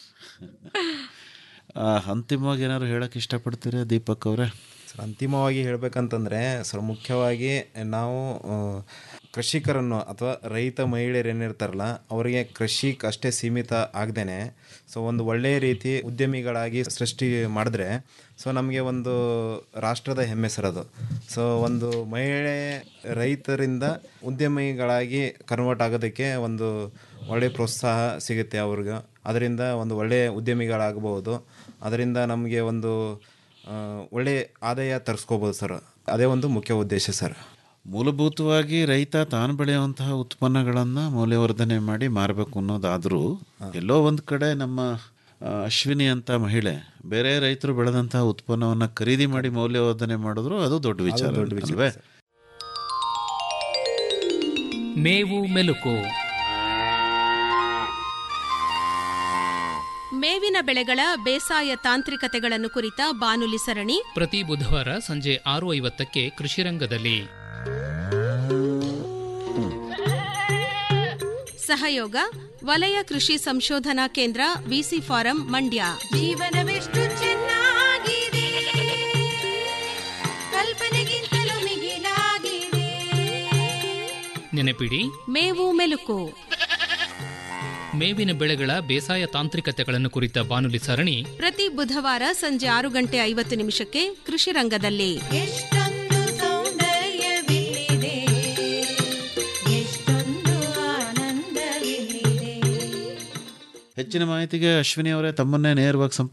ಆ, ಅಂತಿಮವಾಗಿ ಏನಾದ್ರು ಹೇಳಕ್ ಇಷ್ಟಪಡ್ತೀರಾ ದೀಪಕ್ ಅವರೇ ಸರ್ ಅಂತಿಮವಾಗಿ ಹೇಳಬೇಕಂತಂದರೆ ಸರ್ ಮುಖ್ಯವಾಗಿ ನಾವು ಆ, ಕೃಷಿಕರನ್ನು ಅಥವಾ ರೈತ ಮಹಿಳೆಯರು ಏನಿರ್ತಾರಲ್ಲ ಅವರಿಗೆ ಕೃಷಿಗೆ ಅಷ್ಟೇ ಸೀಮಿತ ಆಗದೇನೆ ಸೊ ಒಂದು ಒಳ್ಳೆಯ ರೀತಿ ಉದ್ಯಮಿಗಳಾಗಿ ಸೃಷ್ಟಿ ಮಾಡಿದ್ರೆ ಸೊ ನಮಗೆ ಒಂದು ರಾಷ್ಟ್ರದ ಹೆಮ್ಮೆ ಸರ್ ಅದು ಸೊ ಒಂದು ಮಹಿಳೆ ರೈತರಿಂದ ಉದ್ಯಮಿಗಳಾಗಿ ಕನ್ವರ್ಟ್ ಆಗೋದಕ್ಕೆ ಒಂದು ಒಳ್ಳೆಯ ಪ್ರೋತ್ಸಾಹ ಸಿಗುತ್ತೆ ಅವ್ರಿಗೆ ಅದರಿಂದ ಒಂದು ಒಳ್ಳೆಯ ಉದ್ಯಮಿಗಳಾಗಬಹುದು ಅದರಿಂದ ನಮಗೆ ಒಂದು ಆ, ಒಳ್ಳೆ ಆದಾಯ ತರಿಸ್ಕೋಬೋದು ಸರ್ ಅದೇ ಒಂದು ಮುಖ್ಯ ಉದ್ದೇಶ ಸರ್ ಮೂಲಭೂತವಾಗಿ ರೈತ ತಾನು ಬೆಳೆಯುವಂತಹ ಉತ್ಪನ್ನಗಳನ್ನು ಮೌಲ್ಯವರ್ಧನೆ ಮಾಡಿ ಮಾರಬೇಕು ಅನ್ನೋದಾದರೂ ಎಲ್ಲೋ ಒಂದು ಕಡೆ ನಮ್ಮ ಆ, ಅಶ್ವಿನಿ ಅಂತ ಮಹಿಳೆ ಬೇರೆ ರೈತರು ಬೆಳೆದಂತಹ ಉತ್ಪನ್ನವನ್ನು ಖರೀದಿ ಮಾಡಿ ಮೌಲ್ಯವರ್ಧನೆ ಮಾಡಿದ್ರು ಅದು ದೊಡ್ಡ ವಿಚಾರ ದೊಡ್ಡ ವಿಚಾರ ಅಲ್ವೇ ಮೇವು ಮೆಲುಕು ಮೇವಿನ ಬೆಳೆಗಳ ಬೇಸಾಯ ತಾಂತ್ರಿಕತೆಗಳನ್ನು ಕುರಿತ ಬಾನುಲಿ ಸರಣಿ ಪ್ರತಿ ಬುಧವಾರ ಸಂಜೆ ಆರು ಐವತ್ತಕ್ಕೆ ಕೃಷಿರಂಗದಲ್ಲಿ ಸಹಯೋಗ ವಲಯ ಕೃಷಿ ಸಂಶೋಧನಾ ಕೇಂದ್ರ ವಿಸಿ ಫಾರಂ ಮಂಡ್ಯ ಜೀವನವೆಷ್ಟು ಚೆನ್ನಾಗಿದೆ ಕಲ್ಪನೆಗಿಂತಲೂ ಮಿಗಿಲಾಗಿದೆ ನೆನಪಿಡಿ ಮೇವು ಮೆಲುಕು ಮೇವಿನ ಬೆಳೆಗಳ ಬೇಸಾಯ ತಾಂತ್ರಿಕತೆಗಳನ್ನು ಕುರಿತ ಬಾನುಲಿ ಸರಣಿ ಪ್ರತಿ ಬುಧವಾರ ಸಂಜೆ ಆರು ಗಂಟೆ ಐವತ್ತು ನಿಮಿಷಕ್ಕೆ ಕೃಷಿ ರಂಗದಲ್ಲಿ ಎಷ್ಟೊಂದು ಸೌಂದರ್ಯವಿಲ್ಲಿದೆ ಎಷ್ಟೊಂದು ಆನಂದವಿಲ್ಲಿದೆ ಹೆಚ್ಚಿನ ಮಾಹಿತಿಗೆ ಅಶ್ವಿನಿ ಅವರೇ ತಮ್ಮನ್ನೇ ನೇರವಾಗಿ ಸಂಪರ್ಕ